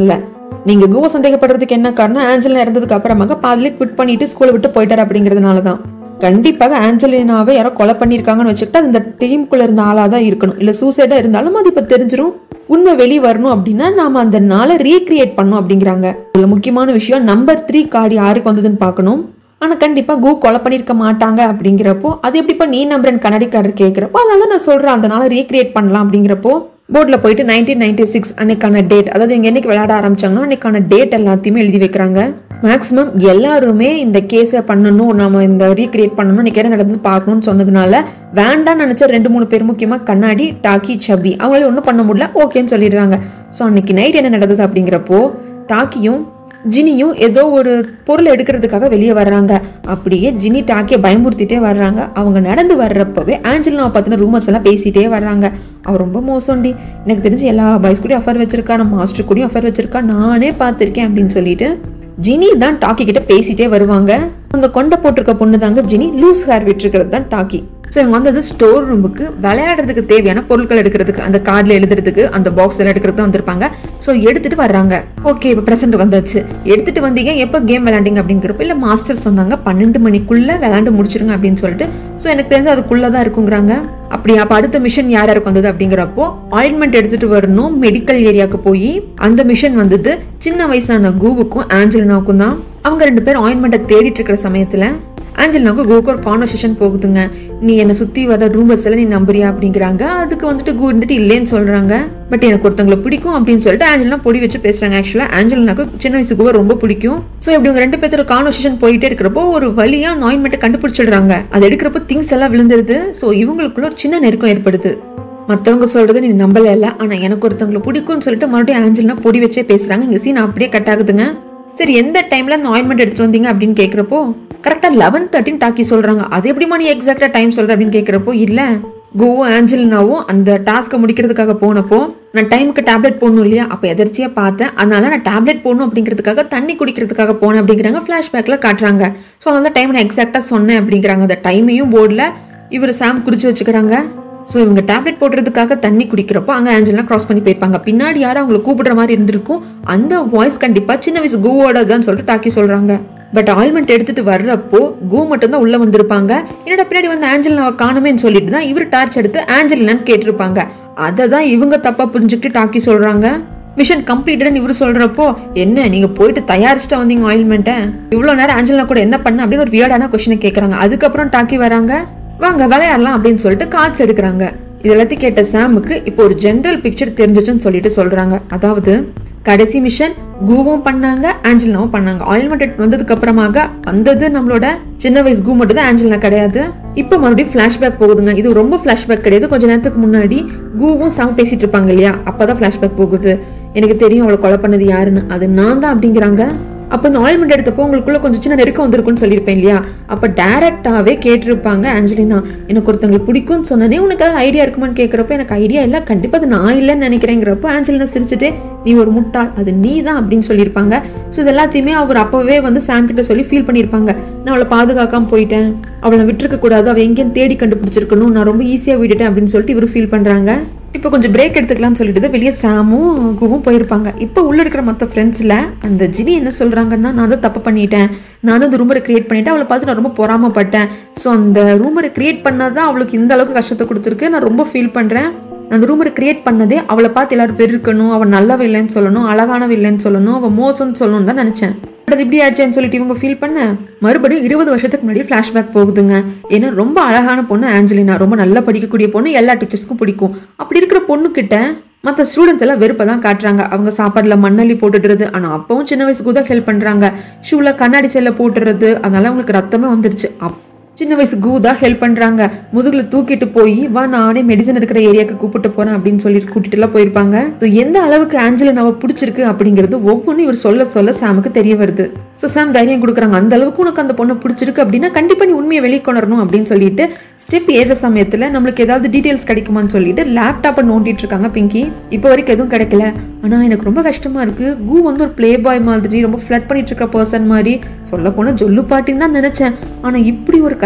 நீங்க கோவா சந்தேகப்படுறதுக்கு என்ன காரணம் ஆஞ்சலினா இறந்ததுக்கு அப்புறமாக பாதிலே குவிட் பண்ணிட்டு ஸ்கூலை விட்டு போயிட்டாரு அப்படிங்கிறதுனால தான் கண்டிப்பாக ஆஞ்சலினாவை யாரோ கொலை பண்ணியிருக்காங்கன்னு வச்சுக்கிட்டு அது இந்த டீமுக்குள்ள இருந்த ஆளாக தான் இருக்கணும் இல்லை சூசைடாக இருந்தாலும் அது இப்போ தெரிஞ்சிரும் உண்மை வெளியே வரணும் அப்படின்னா நாம அந்த நாளை ரீக்ரியேட் பண்ணணும் அப்படிங்கிறாங்க இதுல முக்கியமான விஷயம் நம்பர் த்ரீ கார்டு யாருக்கு வந்ததுன்னு பார்க்கணும் ஆனால் கண்டிப்பாக கூ கொலை பண்ணியிருக்க மாட்டாங்க அப்படிங்கிறப்போ அது எப்படிப்பா நீ நம்புறேன் கண்ணாடிக்காரர் கேட்குறப்போ அதான் நான் சொல்கிறேன் அந்த நாளை ரீக்ரியேட் பண்ணலாம் அப்படிங்கிறப்போ போர்டில் போயிட்டு நைன்டீன் நைன்டி சிக்ஸ் அன்னைக்கான டேட் அதாவது இவங்க என்னைக்கு விளையாட ஆரம்பிச்சாங்கன்னா அன்னைக்கான டேட் எல்லாத்தையுமே எழுதி வைக்கிறாங்க மேக்ஸிமம் எல்லாருமே இந்த கேஸை பண்ணணும் நம்ம இந்த ரீக்ரியேட் பண்ணணும் இன்னைக்கு என்ன நடந்தது பார்க்கணும்னு சொன்னதுனால வேண்டாம்னு நினச்ச ரெண்டு மூணு பேர் முக்கியமாக கண்ணாடி டாக்கி சபி அவங்களால ஒன்றும் பண்ண முடியல ஓகேன்னு சொல்லிடுறாங்க ஸோ அன்னைக்கு நைட் என்ன நடந்தது அப்படிங்கிறப்போ டாக்கியும் ஜினியும் ஏதோ ஒரு பொருள் எடுக்கிறதுக்காக வெளியே வர்றாங்க அப்படியே ஜினி டாக்கியை பயமுறுத்திட்டே வர்றாங்க அவங்க நடந்து வர்றப்பவே ஆஞ்சலினாவை பற்றின ரூமர்ஸ் எல்லாம் பேசிட்டே வர்றாங்க அவ ரொம்ப மோசம்டி எனக்கு தெரிஞ்சு எல்லா பாய்ஸ் கூடயும் அஃபர் வச்சிருக்கா நம்ம மாஸ்டர் கூடயும் அஃபர் வச்சிருக்கா நானே பார்த்துருக்கேன் அப்படின்னு சொல்லிட்டு ஜினி தான் டாக்கி கிட்ட பேசிட்டே வருவாங்க அந்த கொண்டை போட்டிருக்க பொண்ணு தாங்க ஜினி லூஸ் ஹேர் விட்டுருக்கிறது தான் டாக்கி ஸோ இவங்க வந்தது ஸ்டோர் ரூமுக்கு விளையாடுறதுக்கு தேவையான பொருட்கள் எடுக்கிறதுக்கு அந்த கார்டில் எழுதுறதுக்கு அந்த பாக்ஸ் எல்லாம் எடுக்கிறதுக்கு தான் வந்திருப்பாங்க ஸோ எடுத்துட்டு வர்றாங்க ஓகே இப்போ ப்ரெசென்ட் வந்தாச்சு எடுத்துட்டு வந்தீங்க எப்போ கேம் விளையாண்டிங்க அப்படிங்கிறப்ப இல்லை மாஸ்டர் சொன்னாங்க பன்னெண்டு மணிக்குள்ள விளையாண்டு முடிச்சிருங்க அப்படின்னு சொல்லிட்டு ஸோ எனக்கு தெரிஞ்சு அதுக்குள்ளே தான் இருக்குங்கிறாங்க அப்படி அப்போ அடுத்த மிஷன் யார் யாருக்கு வந்தது அப்படிங்கிறப்போ ஆயின்மெண்ட் எடுத்துட்டு வரணும் மெடிக்கல் ஏரியாவுக்கு போய் அந்த மிஷன் வந்தது சின்ன வயசான கூவுக்கும் ஆஞ்சலினாவுக்கும் தான் அவங்க ரெண்டு பேரும் ஆயின்மெண்ட்டை தேடிட்டு இருக்கிற சமயத்தில் ஆஞ்சலினாவுக்கு கூவுக்கு ஒரு கான்வர்சேஷன் போகுதுங்க நீ என்னை சுற்றி வர ரூமர்ஸ் எல்லாம் நீ நம்புறியா அப்படிங்கிறாங்க அதுக்கு வந்துட்டு கூ வந்துட்டு இல்லைன்னு சொல்கிறாங்க பட் எனக்கு ஒருத்தவங்களை பிடிக்கும் அப்படின்னு சொல்லிட்டு ஆஞ்சலினா பொடி வச்சு பேசுறாங்க ஆக்சுவலாக ஆஞ்சலினாக்கு சின்ன வயசு கூவ ரொம்ப பிடிக்கும் ஸோ இப்படி இவங்க ரெண்டு பேர்த்தோட கான்வர்சேஷன் போயிட்டே இருக்கிறப்போ ஒரு வழியா அந்த ஆயின்மெண்ட்டை கண்டுபிடிச்சிடுறாங்க அது எடுக்கிறப்போ திங்ஸ் எல்லாம் விழுந்துருது ஸோ இவங்களுக்குள்ள ஒரு சின்ன நெருக்கம் ஏற்படுது மற்றவங்க சொல்றது நீ நம்பல இல்ல ஆனா எனக்கு ஒருத்தவங்களை பிடிக்கும்னு சொல்லிட்டு மறுபடியும் ஆஞ்சலினா பொடி வச்சே பேசுறாங்க இங்க சீன் அப்படியே கட் ஆகுதுங்க சரி எந்த டைம்ல அந்த ஆயின்மெண்ட் எடுத்துட்டு வந்தீங்க அப்படின்னு கேக்குறப்போ கரெக்டா லெவன் தேர்ட்டின் டாக்கி சொல்றாங்க அது எப்படிமா நீ எக்ஸாக்டா டைம் சொல்ற அப்படின்னு கேக்குறப்போ இல்ல கோவும் ஆஞ்சலினாவும் அந்த டாஸ்க்கை முடிக்கிறதுக்காக போனப்போ நான் டைமுக்கு டேப்லெட் போடணும் இல்லையா அப்போ எதர்ச்சியாக பார்த்தேன் அதனால நான் டேப்லெட் போடணும் அப்படிங்கிறதுக்காக தண்ணி குடிக்கிறதுக்காக போனேன் அப்படிங்கிறாங்க ஃப்ளாஷ்பேக்கில் காட்டுறாங்க ஸோ அதனால டைம் நான் எக்ஸாக்டாக சொன்னேன் அப்படிங்கிறாங்க அந்த டைமையும் போர்டில் இவர் சாம் குறிச்சு வச்சுக்கிறாங்க ஸோ இவங்க டேப்லெட் போடுறதுக்காக தண்ணி குடிக்கிறப்போ அங்கே ஆஞ்சலினா கிராஸ் பண்ணி போயிருப்பாங்க பின்னாடி யாரும் அவங்களை கூப்பிடுற மாதிரி இருந்திருக்கும் அந்த வாய்ஸ் கண்டிப்பாக சின்ன வயசு கூவோட தான் சொல்லிட்டு டாக்கி சொல்கிறாங்க பட் ஆயில்மெண்ட் எடுத்துட்டு வர்றப்போ கூ மட்டும் தான் உள்ள வந்திருப்பாங்க என்னோட பின்னாடி வந்து ஆஞ்சலினாவை காணுமேன்னு சொல்லிட்டு தான் இவர் டார்ச் எடுத்து ஆஞ்சலினான்னு கேட்டிருப்பாங்க அதை தான் இவங்க தப்பா புரிஞ்சுக்கிட்டு டாக்கி சொல்றாங்க மிஷன் கம்ப்ளீட்டட்னு இவர் சொல்றப்போ என்ன நீங்க போயிட்டு தயாரிச்சுட்டு வந்தீங்க ஆயில்மெண்ட்டை இவ்வளவு நேரம் ஆஞ்சலினா கூட என்ன பண்ண அப்படின்னு ஒரு வியர்டான கொஸ்டினை கேட்கறாங்க அதுக்கப்புறம் டாக்கி வராங்க வாங்க விளையாடலாம் அப்படின்னு சொல்லிட்டு கார்ட்ஸ் எடுக்கிறாங்க இது எல்லாத்தையும் கேட்ட சாமுக்கு இப்போ ஒரு ஜென்ரல் பிக்சர் தெரிஞ்சிச்சுன்னு சொல்லிட்டு சொல்றாங்க அதாவது கடைசி மிஷன் கூவும் பண்ணாங்க ஆஞ்சலினாவும் பண்ணாங்க ஆயில்மெண்ட் வந்ததுக்கு அப்புறமாக வந்தது நம்மளோட சின்ன வயசு கூ மட்டும் தான் ஆஞ்சலினா கிடையாது இப்போ மறுபடியும் ஃபிளாஷ்பேக் போகுதுங்க இது ரொம்ப ஃபிளாஷ்பேக் கிடையாது கொஞ்ச நேரத்துக்கு முன்னாடி கூவும் சாம் பேசிட்டு இருப்பாங்க இல்லையா அப்பதான் ஃபிளாஷ்பேக் போகுது எனக்கு தெரியும் அவளை கொலை பண்ணது யாருன்னு அது நான் தான் அப்படிங்கிறாங்க அப்போ இந்த ஆயில்மெண்ட் எடுத்தப்போ உங்களுக்குள்ள கொஞ்சம் சின்ன நெருக்கம் வந்திருக்குன்னு சொல்லியிருப்பேன் இல்லையா அப்போ டேரக்டாவே கேட்டிருப்பாங்க ஆஞ்சலினா எனக்கு ஒருத்தவங்களை பிடிக்கும்னு சொன்னனே உனக்கு அது ஐடியா இருக்குமான்னு கேட்குறப்போ எனக்கு ஐடியா இல்லை கண்டிப்பாக அது நான் இல்லைன்னு நினைக்கிறேங்கிறப்போ ஆஞ்சலினா சிரிச்சுட்டு நீ ஒரு முட்டாள் அது நீ தான் அப்படின்னு சொல்லியிருப்பாங்க ஸோ இது எல்லாத்தையுமே அவர் அப்போவே வந்து சாம் கிட்ட சொல்லி ஃபீல் பண்ணியிருப்பாங்க நான் அவளை பாதுகாக்காம போயிட்டேன் அவளை விட்டுருக்க கூடாது அவள் எங்கேயும் தேடி கண்டுபிடிச்சிருக்கணும் நான் ரொம்ப ஈஸியாக விட்டுட்டேன் அப்படின்னு சொல்லிட்டு இவர் ஃபீல் பண்ணுறாங்க இப்போ கொஞ்சம் பிரேக் எடுத்துக்கலாம்னு சொல்லிட்டு வெளியே சாமும் குவும் போயிருப்பாங்க இப்போ உள்ள இருக்கிற மற்ற ஃப்ரெண்ட்ஸில் அந்த ஜினி என்ன சொல்கிறாங்கன்னா நான் தான் தப்பு பண்ணிட்டேன் நான் தான் அந்த ரூமரை கிரியேட் பண்ணிட்டேன் அவளை பார்த்து நான் ரொம்ப பொறாமப்பட்டேன் ஸோ அந்த ரூமரை கிரியேட் பண்ணதான் அவளுக்கு இந்த அளவுக்கு கஷ்டத்தை கொடுத்துருக்கு நான் ரொம்ப ஃபீல் பண்ணுறேன் அந்த ரூமரை கிரியேட் பண்ணதே அவளை பார்த்து எல்லாரும் வெறுக்கணும் அவள் நல்லவ இல்லைன்னு சொல்லணும் அழகானவ இல்லைன்னு சொல்லணும் அவள் மோசம்னு சொல்லணும்னு தான் நினச்சேன் அது இப்படி ஆச்சுன்னு சொல்லிட்டு இவங்க ஃபீல் பண்ண மறுபடியும் இருபது வருஷத்துக்கு முன்னாடி ஃப்ளாஷ்பேக் போகுதுங்க ஏன்னா ரொம்ப அழகான பொண்ணு ஆஞ்சலினா ரொம்ப நல்லா படிக்கக்கூடிய பொண்ணு எல்லா டீச்சர்ஸ்க்கும் பிடிக்கும் அப்படி இருக்கிற பொண்ணுக்கிட்ட மற்ற ஸ்டூடெண்ட்ஸ் எல்லாம் வெறுப்பை தான் காட்டுறாங்க அவங்க சாப்பாடுல மண்ணள்ளி போட்டுடுறது ஆனால் அப்பவும் சின்ன வயசுக்கு தான் ஹெல்ப் பண்ணுறாங்க ஷூவில் கண்ணாடி செல்ல போட்டுறது அதனால அவங்களுக்கு ரத்தமே வந்துருச்சு அப் சின்ன வயசு கூதா ஹெல்ப் பண்றாங்க முதுகுல தூக்கிட்டு போய் வா நானே மெடிசன் இருக்கிற ஏரியாவுக்கு கூப்பிட்டு போறேன் அப்படின்னு சொல்லிட்டு கூட்டிட்டு எல்லாம் போயிருப்பாங்க ஸோ எந்த அளவுக்கு ஆஞ்சலினாவை பிடிச்சிருக்கு அப்படிங்கிறது ஒவ்வொன்றும் இவர் சொல்ல சொல்ல சாமுக்கு தெரிய வருது ஸோ சாம் தைரியம் கொடுக்குறாங்க அந்த அளவுக்கு உனக்கு அந்த பொண்ணை பிடிச்சிருக்கு அப்படின்னா கண்டிப்பா நீ உண்மையை வெளிக்கொணரணும் அப்படின்னு சொல்லிட்டு ஸ்டெப் ஏறுற சமயத்துல நம்மளுக்கு ஏதாவது டீட்டெயில்ஸ் கிடைக்குமான்னு சொல்லிட்டு லேப்டாப்பை நோண்டிட்டு இருக்காங்க பிங்கி இப்போ வரைக்கும் எதுவும் கிடைக்கல ஆனா எனக்கு ரொம்ப கஷ்டமா இருக்கு கூ வந்து ஒரு ப்ளே பாய் மாதிரி ரொம்ப ஃப்ளட் பண்ணிட்டு இருக்க பர்சன் மாதிரி சொல்ல போனா ஜொல்லு பாட்டின்னு தான் நினைச்சேன் ஆனா இப்படி ஒரு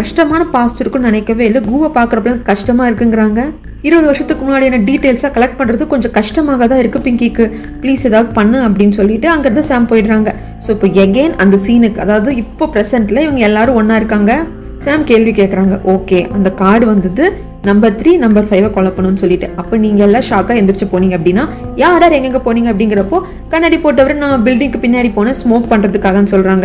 கஷ்டமான பாஸ்ட் இருக்குன்னு நினைக்கவே இல்லை கூவை பார்க்குறப்பலாம் கஷ்டமா இருக்குங்கிறாங்க இருபது வருஷத்துக்கு முன்னாடியான டீட்டெயில்ஸாக கலெக்ட் பண்ணுறது கொஞ்சம் கஷ்டமாக தான் இருக்குது பிங்கிக்கு ப்ளீஸ் ஏதாவது பண்ணு அப்படின்னு சொல்லிட்டு அங்கேருந்து சாம் போயிடுறாங்க ஸோ இப்போ எகெயின் அந்த சீனுக்கு அதாவது இப்போ ப்ரெசென்ட்டில் இவங்க எல்லாரும் ஒன்றா இருக்காங்க சாம் கேள்வி கேட்குறாங்க ஓகே அந்த கார்டு வந்தது நம்பர் த்ரீ நம்பர் ஃபைவை கொலை பண்ணணும்னு சொல்லிட்டு அப்போ நீங்கள் எல்லாம் ஷாக்காக எந்திரிச்சு போனீங்க அப்படின்னா யார் யார் எங்கெங்கே போனீங்க அப்படிங்கிறப்போ கண்ணாடி போட்டவர் நான் பில்டிங்க்கு பின்னாடி போனேன் ஸ்மோக் பண்ணுறதுக்காகன்னு சொல்கிறாங்க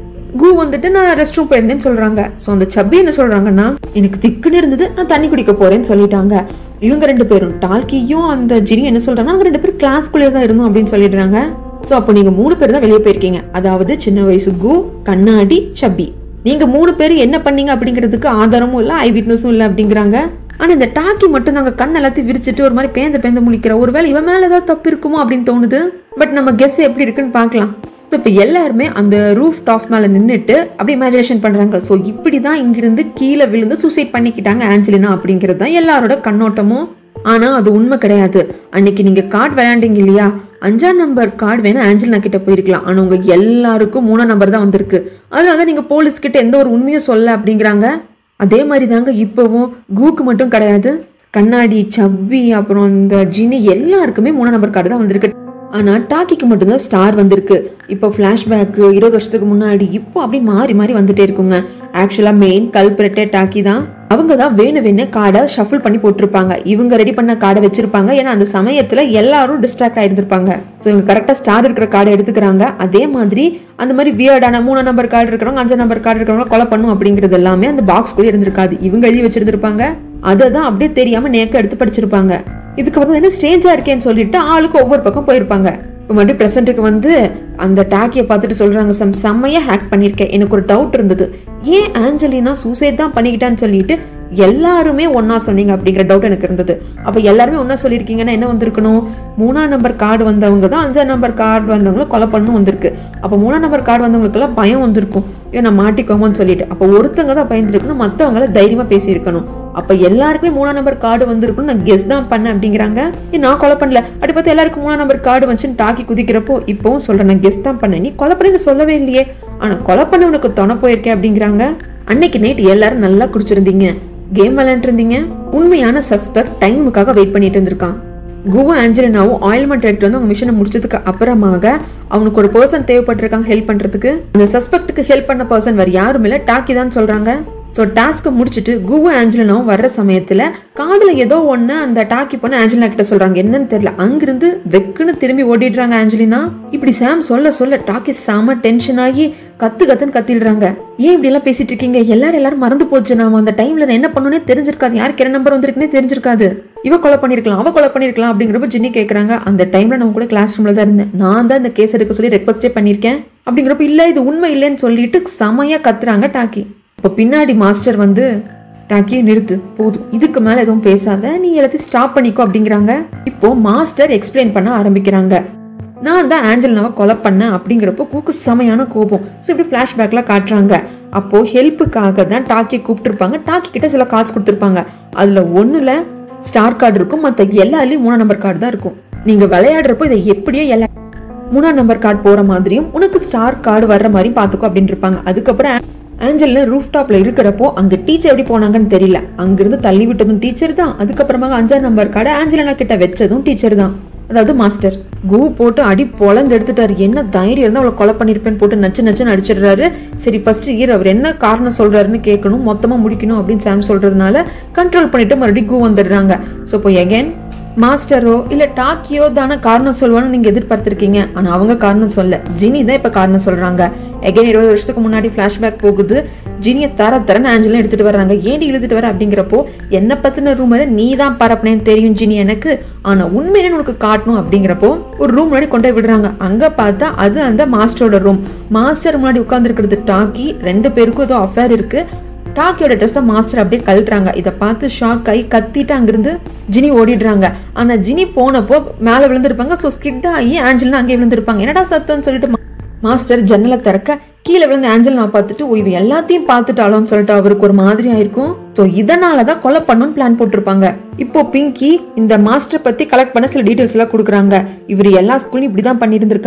கூ வந்துட்டு நான் ரெஸ்ட் ரூம் போயிருந்தேன்னு சொல்றாங்க ஸோ அந்த சப்பி என்ன சொல்றாங்கன்னா எனக்கு திக்குன்னு இருந்தது நான் தண்ணி குடிக்க போறேன்னு சொல்லிட்டாங்க இவங்க ரெண்டு பேரும் டால்கியும் அந்த ஜினி என்ன சொல்றாங்க நாங்க ரெண்டு பேரும் கிளாஸ்க்குள்ளே தான் இருந்தோம் அப்படின்னு சொல்லிடுறாங்க ஸோ அப்போ நீங்க மூணு பேர் தான் வெளியே போயிருக்கீங்க அதாவது சின்ன வயசு கூ கண்ணாடி சப்பி நீங்க மூணு பேர் என்ன பண்ணீங்க அப்படிங்கிறதுக்கு ஆதாரமும் இல்லை ஐ விட்னஸும் இல்லை அப்படிங்கிறாங்க ஆனா இந்த டாக்கி மட்டும் நாங்க கண் எல்லாத்தையும் விரிச்சிட்டு ஒரு மாதிரி பேந்த பேந்த முழிக்கிற ஒருவேளை இவன் மேல ஏதாவது தப்பு இருக்குமோ அப்படின்னு தோணுது பட் நம்ம கெஸ் எப்படி இருக்குன்னு பார்க்கலாம் ஸோ இப்போ எல்லாருமே அந்த ரூஃப் டாப் மேலே நின்றுட்டு அப்படி இமேஜினேஷன் பண்ணுறாங்க ஸோ இப்படி தான் இங்கிருந்து கீழே விழுந்து சூசைட் பண்ணிக்கிட்டாங்க ஆஞ்சலினா அப்படிங்கிறது தான் எல்லாரோட கண்ணோட்டமும் ஆனால் அது உண்மை கிடையாது அன்னைக்கு நீங்கள் கார்டு விளையாண்டீங்க இல்லையா அஞ்சாம் நம்பர் கார்டு வேணா ஆஞ்சலினா கிட்ட போயிருக்கலாம் ஆனால் உங்க எல்லாருக்கும் மூணாம் நம்பர் தான் வந்திருக்கு அதனால தான் நீங்கள் போலீஸ் கிட்ட எந்த ஒரு உண்மையும் சொல்ல அப்படிங்கிறாங்க அதே மாதிரி தாங்க இப்போவும் கூக்கு மட்டும் கிடையாது கண்ணாடி சப்பி அப்புறம் இந்த ஜினி எல்லாருக்குமே மூணாம் நம்பர் கார்டு தான் வந்திருக்கு ஆனா டாக்கிக்கு மட்டும்தான் ஸ்டார் வந்திருக்கு இப்போ ஃப்ளாஷ்பேக்கு இருபது வருஷத்துக்கு முன்னாடி இப்போ அப்படி மாறி மாறி வந்துட்டே இருக்குங்க ஆக்சுவலா மெயின் கல்பிரட்டே டாக்கி தான் அவங்க தான் வேணும் வேணும் கார்டை ஷஃபிள் பண்ணி போட்டிருப்பாங்க இவங்க ரெடி பண்ண கார்டை வச்சிருப்பாங்க ஏன்னா அந்த சமயத்துல எல்லாரும் டிஸ்ட்ராக்ட் ஆயிருந்திருப்பாங்க ஸோ இவங்க கரெக்டா ஸ்டார் இருக்கிற கார்டை எடுத்துக்கிறாங்க அதே மாதிரி அந்த மாதிரி வியர்டான மூணு நம்பர் கார்டு இருக்கிறவங்க அஞ்சாம் நம்பர் கார்டு இருக்கிறவங்க கொலை பண்ணும் அப்படிங்கிறது எல்லாமே அந்த பாக்ஸ் கூட இருந்திருக்காது இவங்க எழுதி வச்சிருந்திருப்பாங்க அதை தான் அப்படியே தெரியாம நேக்க எடுத்து படிச்சிருப்பாங்க இதுக்கப்புறம் என்ன ஸ்ட்ரேஞ்சா இருக்கேன்னு சொல்லிட்டு ஆளுக்கு ஒவ்வொரு பக்கம் போயிருப்பாங்க இப்போ மறுபடியும் ப்ரெசென்ட்டுக்கு வந்து அந்த டாக்கியை பார்த்துட்டு சொல்றாங்க சம் செம்மையா ஹேக் பண்ணியிருக்கேன் எனக்கு ஒரு டவுட் இருந்தது ஏன் ஆஞ்சலினா சூசைட் தான் பண்ணிக்கிட்டான்னு சொல்லிட்டு எல்லாருமே ஒண்ணா சொன்னீங்க அப்படிங்கிற டவுட் எனக்கு இருந்தது அப்போ எல்லாருமே ஒண்ணா சொல்லியிருக்கீங்கன்னா என்ன வந்திருக்கணும் மூணாம் நம்பர் கார்டு வந்தவங்க தான் அஞ்சாம் நம்பர் கார்டு வந்தவங்கள கொலை பண்ணணும் வந்திருக்கு அப்போ மூணாம் நம்பர் கார்டு வந்தவங்களுக்கெல்லாம் பயம் வந்திருக்கும் ஐயோ நான் மாட்டிக்கோமோன்னு சொல்லிட்டு அப்போ ஒருத்தங்க தான் பயந்துருக்கணும் மற்றவங்கள தைரியமா பேசியிருக்கணும் அப்ப எல்லாருக்குமே மூணாம் நம்பர் கார்டு வந்திருக்கும்னு நான் கெஸ் தான் பண்ணேன் அப்படிங்கிறாங்க ஏன் நான் கொலை பண்ணல அப்படி பார்த்து எல்லாருக்கும் மூணாம் நம்பர் கார்டு வந்துச்சுன்னு டாக்கி குதிக்கிறப்போ இப்போவும் சொல்றேன் நான் கெஸ் தான் பண்ணேன் நீ கொலை பண்ணி சொல்லவே இல்லையே ஆனா கொலை பண்ணவனுக்கு துணை போயிருக்கேன் அப்படிங்கிறாங்க அன்னைக்கு நைட் எல்லாரும் நல்லா குடிச்சிருந்தீங்க கேம் விளையாண்டுருந்தீங்க உண்மையான சஸ்பெக்ட் டைமுக்காக வெயிட் பண்ணிட்டு இருந்திருக்கான் குவா ஆஞ்சலினாவும் ஆயில்மெண்ட் எடுத்துட்டு வந்து அவங்க மிஷனை முடிச்சதுக்கு அப்புறமாக அவனுக்கு ஒரு பர்சன் தேவைப்பட்டிருக்காங்க ஹெல்ப் பண்றதுக்கு அந்த சஸ்பெக்ட்டுக்கு ஹெல்ப் பண்ண பர்சன் வேற யாரும் இல்ல டாக்கி தான் சொல்றாங்க ஸோ டாஸ்க்கை முடிச்சுட்டு குவா ஆஞ்சலினாவும் வர்ற சமயத்தில் காதில் ஏதோ ஒன்று அந்த டாக்கி பண்ண ஆஞ்சலினா கிட்ட சொல்கிறாங்க என்னன்னு தெரியல அங்கிருந்து வெக்குன்னு திரும்பி ஓடிடுறாங்க ஆஞ்சலினா இப்படி சாம் சொல்ல சொல்ல டாக்கி செம டென்ஷன் ஆகி கத்து கத்துன்னு கத்திடுறாங்க ஏன் இப்படி எல்லாம் பேசிட்டு இருக்கீங்க எல்லாரும் எல்லாரும் மறந்து போச்சு நாம அந்த டைம்ல நான் என்ன பண்ணணும்னே தெரிஞ்சிருக்காது யாருக்கு என்ன நம்பர் வந்திருக்குன்னே தெரிஞ்சிருக்காது இவ கொலை பண்ணிருக்கலாம் அவ கொலை பண்ணிருக்கலாம் அப்படிங்கிறப்ப ஜின்னி கேக்குறாங்க அந்த டைம்ல நான் கூட கிளாஸ் ரூம்ல தான் இருந்தேன் நான் தான் இந்த கேஸ் எடுக்க சொல்லி ரெக்வஸ்டே பண்ணியிருக்கேன் அப்படிங்கிறப்ப இல்ல இது உண்மை இல்லைன்னு சொல்லிட்டு செமையா கத்துறாங்க டாக்கி இப்போ பின்னாடி மாஸ்டர் வந்து டாக்கி நிறுத்து போதும் இதுக்கு மேல எதுவும் பேசாத நீ எல்லாத்தையும் ஸ்டாப் பண்ணிக்கோ அப்படிங்கிறாங்க இப்போ மாஸ்டர் எக்ஸ்பிளைன் பண்ண ஆரம்பிக்கிறாங்க நான் தான் ஆஞ்சலினாவை கொலை பண்ணேன் அப்படிங்கிறப்போ கூக்கு செமையான கோபம் ஸோ இப்படி ஃப்ளாஷ்பேக்லாம் காட்டுறாங்க அப்போ ஹெல்ப்புக்காக தான் டாக்கியை கூப்பிட்டுருப்பாங்க டாக்கி கிட்ட சில கார்ட்ஸ் கொடுத்துருப்பாங்க அதுல ஒண்ணுல ஸ்டார் கார்டு இருக்கும் மற்ற எல்லாத்துலயும் மூணாம் நம்பர் கார்டு தான் இருக்கும் நீங்க விளையாடுறப்போ இதை எப்படியோ எல்லா மூணாம் நம்பர் கார்டு போற மாதிரியும் உனக்கு ஸ்டார் கார்டு வர்ற மாதிரி பாத்துக்கோ அப்படின்னு இருப்பாங்க அதுக்கப்புறம் ஆஞ்சல்ல ரூஃப் டாப்ல இருக்கிறப்போ அங்க டீச்சர் எப்படி போனாங்கன்னு தெரியல அங்கிருந்து தள்ளி விட்டதும் டீச்சர் தான் அதுக்கப்புறமாக அஞ்சாம் நம்பர் கார்டை ஆஞ்சலினா கிட்ட வச்சதும் டீச்சர் தான் அதாவது மாஸ்டர் கூ போட்டு அடி பொழந்து எடுத்துட்டாரு என்ன தைரியம் இருந்தா அவளை கொலை பண்ணிருப்பேன்னு போட்டு நச்சு நச்சுன்னு அடிச்சிடுறாரு சரி ஃபர்ஸ்ட் இயர் அவர் என்ன காரணம் சொல்றாருன்னு கேட்கணும் மொத்தமா முடிக்கணும் அப்படின்னு சாம் சொல்றதுனால கண்ட்ரோல் பண்ணிட்டு மறுபடியும் கூ வந்துடுறாங்க ஸோ இப்போ எகைன் மாஸ்டரோ இல்ல டாக்கியோ தானே காரணம் சொல்லுவான்னு நீங்க எதிர்பார்த்திருக்கீங்க ஆனா அவங்க காரணம் சொல்ல ஜினி தான் இப்ப காரணம் சொல்றாங்க எகைன் இருபது வருஷத்துக்கு முன்னாடி ஃபிளாஷ்பேக் போகுது ஜினியை தர தரன்னு ஆஞ்சலாம் எடுத்துட்டு வர்றாங்க ஏன்டி இழுத்துட்டு வர அப்படிங்கிறப்போ என்ன பத்தின ரூமரை நீ தான் பரப்புனேன்னு தெரியும் ஜினி எனக்கு ஆனா உண்மையிலே உனக்கு காட்டணும் அப்படிங்கிறப்போ ஒரு ரூம் முன்னாடி கொண்டு போய் விடுறாங்க அங்க பார்த்தா அது அந்த மாஸ்டரோட ரூம் மாஸ்டர் முன்னாடி உட்காந்துருக்கிறது டாக்கி ரெண்டு பேருக்கும் ஏதோ அஃபேர் இருக்கு டாக்கியோட ட்ரெஸ்ஸை மாஸ்டர் அப்படியே கழட்டுறாங்க இதை பார்த்து ஷாக் ஆகி கத்திட்டு அங்கிருந்து ஜினி ஓடிடுறாங்க ஆனா ஜினி போனப்போ மேலே விழுந்திருப்பாங்க ஸோ ஸ்கிட் ஆகி ஆஞ்சல்னா அங்கே விழுந்திருப்பாங்க என்னடா சத்தம்னு சொல்லிட்டு மா- மாஸ்டர் ஜன்னலை திறக்க கீழே விழுந்து ஆஞ்சல் நான் பார்த்துட்டு ஓ இவ எல்லாத்தையும் பார்த்துட்டாலோன்னு சொல்லிட்டு அவருக்கு ஒரு மாதிரி ஆயிருக்கும் ஸோ இதனால தான் கொலை பண்ணணும்னு பிளான் போட்டிருப்பாங்க இப்போ பிங்கி இந்த மாஸ்டர் பத்தி கலெக்ட் பண்ண சில டீட்டெயில்ஸ் எல்லாம் கொடுக்குறாங்க இவர் எல்லா ஸ்கூல்லையும் இப்படி தான் பண்ணியிருந்திருக்காரு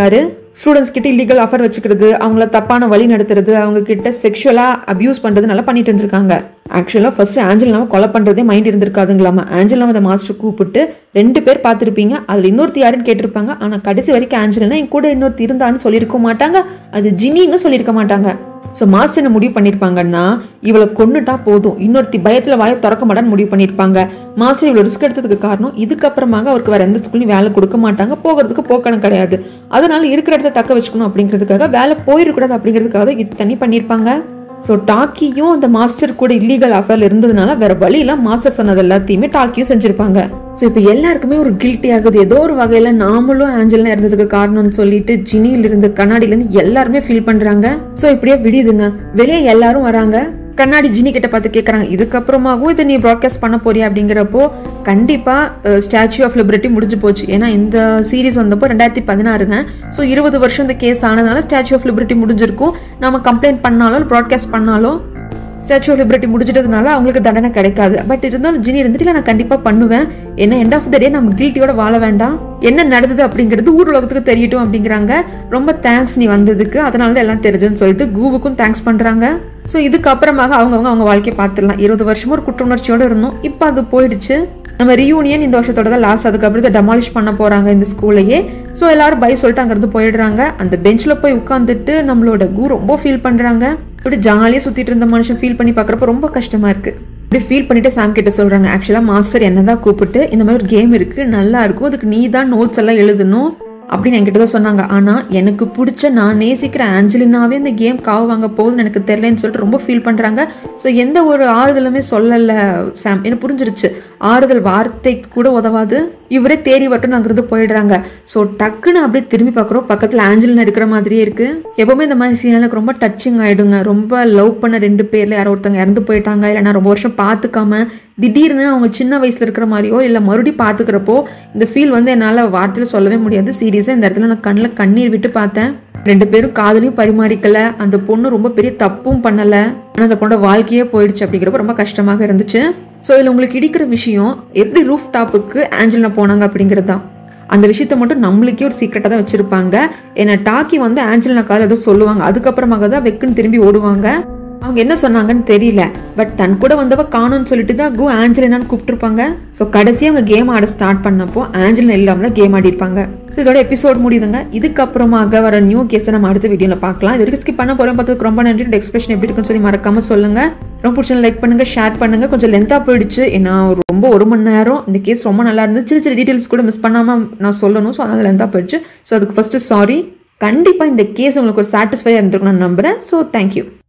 ஸ்டூடெண்ட்ஸ் கிட்ட இல்லீகல் ஆஃபர் வச்சுக்கிறது அவங்கள தப்பான வழி நடத்துறது அவங்க கிட்ட செக்ஷுவலாக அபியூஸ் பண்ணுறது நல்லா பண்ணிட்டு இருந்திருக்காங்க ஆக்சுவலாக ஃபர்ஸ்ட் ஆஞ்சலினாவை கொலை பண்ணுறதே மைண்ட் இருந்திருக்காதுங்களாமா ஆஞ்சலினாவை அந்த மாஸ்டர் கூப்பிட்டு ரெண்டு பேர் பார்த்துருப்பீங்க அதில் இன்னொருத்தி யாருன்னு கேட்டிருப்பாங்க ஆனால் கடைசி வரைக்கும் ஆஞ்சலினா என் கூட இன்னொருத்தி இருந்தான்னு சொல்லியிருக்க மாட்டாங்க அது ஜினின்னு சொல்லியிருக்க மாட்டாங்க ஸோ மாஸ்டர் என்ன முடிவு பண்ணியிருப்பாங்கன்னா இவளை கொன்னுட்டா போதும் இன்னொருத்தி பயத்தில் வாயை திறக்க மாட்டான்னு முடிவு பண்ணியிருப்பாங்க மாஸ்டர் இவ்வளோ ரிஸ்க் எடுத்ததுக்கு காரணம் இதுக்கப்புறமாக அவருக்கு வேற எந்த ஸ்கூல்லையும் வேலை கொடுக்க மாட்டாங்க போகிறதுக்கு போக்கணும் கிடையாது அதனால இருக்கிற இடத்த தக்க வச்சுக்கணும் அப்படிங்கிறதுக்காக வேலை போயிடக்கூடாது அப்படிங்கிறதுக்காக தான் இது தண்ணி பண்ணியிருப்பாங்க ஸோ டாக்கியும் அந்த மாஸ்டர் கூட இல்லீகல் அஃபேர்ல இருந்ததுனால வேற வழியில மாஸ்டர் சொன்னது எல்லாத்தையுமே டாக்கியும் செஞ்சிருப்பாங்க ஸோ இப்போ எல்லாருக்குமே ஒரு கில்ட்டி ஆகுது ஏதோ ஒரு வகையில நாமளும் ஆஞ்சலினா இருந்ததுக்கு காரணம்னு சொல்லிட்டு ஜினியில இருந்து கண்ணாடியில இருந்து எல்லாருமே ஃபீல் பண்றாங்க ஸோ இப்படியே விடியுதுங்க வெளியே எல்லாரும் வராங்க கண்ணாடி ஜினி கிட்ட பார்த்து கேட்குறாங்க இதுக்கப்புறமாகவும் இதை நீ ப்ராட்காஸ்ட் பண்ண போறியா அப்படிங்கிறப்போ கண்டிப்பாக ஸ்டாச்சு ஆஃப் லிபர்ட்டி முடிஞ்சு போச்சு ஏன்னா இந்த சீரிஸ் வந்தப்போ ரெண்டாயிரத்தி பதினாறுங்க ஸோ இருபது வருஷம் இந்த கேஸ் ஆனதுனால ஸ்டாச்சு ஆஃப் லிபர்ட்டி முடிஞ்சிருக்கும் நம்ம கம்ப்ளைண்ட் பண்ணாலும் ப்ராட்காஸ்ட் பண்ணாலும் ஸ்டாச்சு ஆஃப் லிபர்ட்டி முடிச்சிட்டதுனால அவங்களுக்கு தண்டனை கிடைக்காது பட் இருந்தாலும் ஜினி இருந்துட்டு இல்ல, நான் கண்டிப்பாக பண்ணுவேன் ஏன்னா எண்ட் ஆஃப் த டே நம்ம கில்ட்டியோட வாழ வேண்டாம் என்ன நடந்தது அப்படிங்கிறது ஊர் உலகத்துக்கு தெரியட்டும் அப்படிங்கிறாங்க ரொம்ப தேங்க்ஸ் நீ வந்ததுக்கு அதனால தான் எல்லாம் தெரிஞ்சதுன்னு சொல்லிட்டு கூவுக்கும் தேங்க்ஸ் பண்ணுறாங்க ஸோ இதுக்கப்புறமாக அவங்கவுங்க அவங்க வாழ்க்கையை பார்த்துடலாம் இருபது வருஷமும் ஒரு குற்ற உணர்ச்சியோடு இருந்தோம் இப்போ அது போயிடுச்சு நம்ம ரியூனியன் இந்த வருஷத்தோட தான் லாஸ்ட் அதுக்கப்புறம் இதை டெமாலிஷ் பண்ண போகிறாங்க இந்த ஸ்கூல்லையே ஸோ எல்லாரும் பை சொல்லிட்டு அங்கேருந்து போயிடுறாங்க அந்த பெஞ்சில் போய் உட்காந்துட்டு நம்மளோட கு ரொம்ப ஃபீல் பண்ணுறாங்க இப்படி ஜாலியாக சுற்றிட்டு இருந்த மனுஷன் ஃபீல் பண்ணி பார்க்குறப்ப ரொம்ப கஷ்டமாக இருக்குது இப்படி ஃபீல் பண்ணிட்டு சாம் கிட்ட சொல்கிறாங்க ஆக்சுவலாக மாஸ்டர் என்ன தான் கூப்பிட்டு இந்த மாதிரி ஒரு கேம் இருக்குது நல்லா இருக்கும் அதுக்கு நீ தான் நோட்ஸ் எல்லாம் எழுதணும் அப்படின்னு என்கிட்ட தான் சொன்னாங்க ஆனால் எனக்கு பிடிச்ச நான் நேசிக்கிற ஆஞ்சலினாவே இந்த கேம் காவு வாங்க போகுதுன்னு எனக்கு தெரிலன்னு சொல்லிட்டு ரொம்ப ஃபீல் பண்ணுறாங்க ஸோ எந்த ஒரு ஆறுதலுமே சொல்லலை சாம் எனக்கு புரிஞ்சிருச்சு ஆறுதல் வார்த்தைக்கு கூட உதவாது இவரே தேடி வரட்டும் அங்கிருந்து போயிடுறாங்க ஸோ டக்குன்னு அப்படியே திரும்பி பார்க்குறோம் பக்கத்தில் ஆஞ்சலினா இருக்கிற மாதிரியே இருக்கு எப்பவுமே இந்த மாதிரி சீன் எனக்கு ரொம்ப டச்சிங் ஆயிடுங்க ரொம்ப லவ் பண்ண ரெண்டு பேர்ல யாரோ ஒருத்தவங்க இறந்து போயிட்டாங்க இல்லைன்னா ரொம்ப வருஷம் பார்த்துக்காம திடீர்னு அவங்க சின்ன வயசுல இருக்கிற மாதிரியோ இல்லை மறுபடியும் பார்த்துக்கிறப்போ இந்த ஃபீல் வந்து என்னால் வார்த்தையில் சொல்லவே முடியாது சீரியஸாக இந்த இடத்துல நான் கண்ணில் கண்ணீர் விட்டு பார்த்தேன் ரெண்டு பேரும் காதலையும் பரிமாறிக்கல அந்த பொண்ணு ரொம்ப பெரிய தப்பும் பண்ணல ஆனால் அந்த பொண்ணோட வாழ்க்கையே போயிடுச்சு அப்படிங்கிறப்ப ரொம்ப கஷ்டமாக இருந்துச்சு ஸோ இதில் உங்களுக்கு இடிக்கிற விஷயம் எப்படி ரூஃப் டாப்புக்கு ஆஞ்சலினா போனாங்க அப்படிங்கிறது தான் அந்த விஷயத்த மட்டும் நம்மளுக்கே ஒரு சீக்கிரட்டாக தான் வச்சுருப்பாங்க ஏன்னா டாக்கி வந்து ஆஞ்சலினா கால் ஏதோ சொல்லுவாங்க அதுக்கப்புறமாக தான் வெக்குன்னு திரும்பி ஓடுவாங்க அவங்க என்ன சொன்னாங்கன்னு தெரியல பட் தன் கூட வந்தவ காணும்னு சொல்லிட்டு தான் கோ ஆஞ்சலினான்னு கூப்பிட்டுருப்பாங்க ஸோ கடைசி அவங்க கேம் ஆட ஸ்டார்ட் பண்ணப்போ ஆஞ்சலினா இல்லாமல் தான் கேம் ஆடிருப்பாங்க ஸோ இதோட எபிசோட் முடியுதுங்க இதுக்கப்புறமாக வர நியூ கேஸை நம்ம அடுத்த வீடியோவில் பார்க்கலாம் இது வரைக்கும் ஸ்கிப் பண்ண போகிறோம் பார்த்ததுக்கு ரொம்ப நன்றி எக்ஸ்பிரஷன் எப்படி இருக்குன்னு சொல்லி மறக்காம சொல்லுங்க ரொம்ப பிடிச்ச லைக் பண்ணுங்க ஷேர் பண்ணுங்க கொஞ்சம் லென்த்தாக போயிடுச்சு ஏன்னா ரொம்ப ஒரு மணி நேரம் இந்த கேஸ் ரொம்ப நல்லா இருந்துச்சு சின்ன சின்ன டீட்டெயில்ஸ் கூட மிஸ் பண்ணாமல் நான் சொல்லணும் ஸோ அதனால லென்த்தாக போயிடுச்சு ஸோ அதுக்கு ஃபர்ஸ்ட் சாரி கண்டிப்பாக இந்த கேஸ் உங்களுக்கு ஒரு சாட்டிஸ்ஃபையாக இருந்திருக்கும் நான் நம்புறேன் ஸோ தேங்க்யூ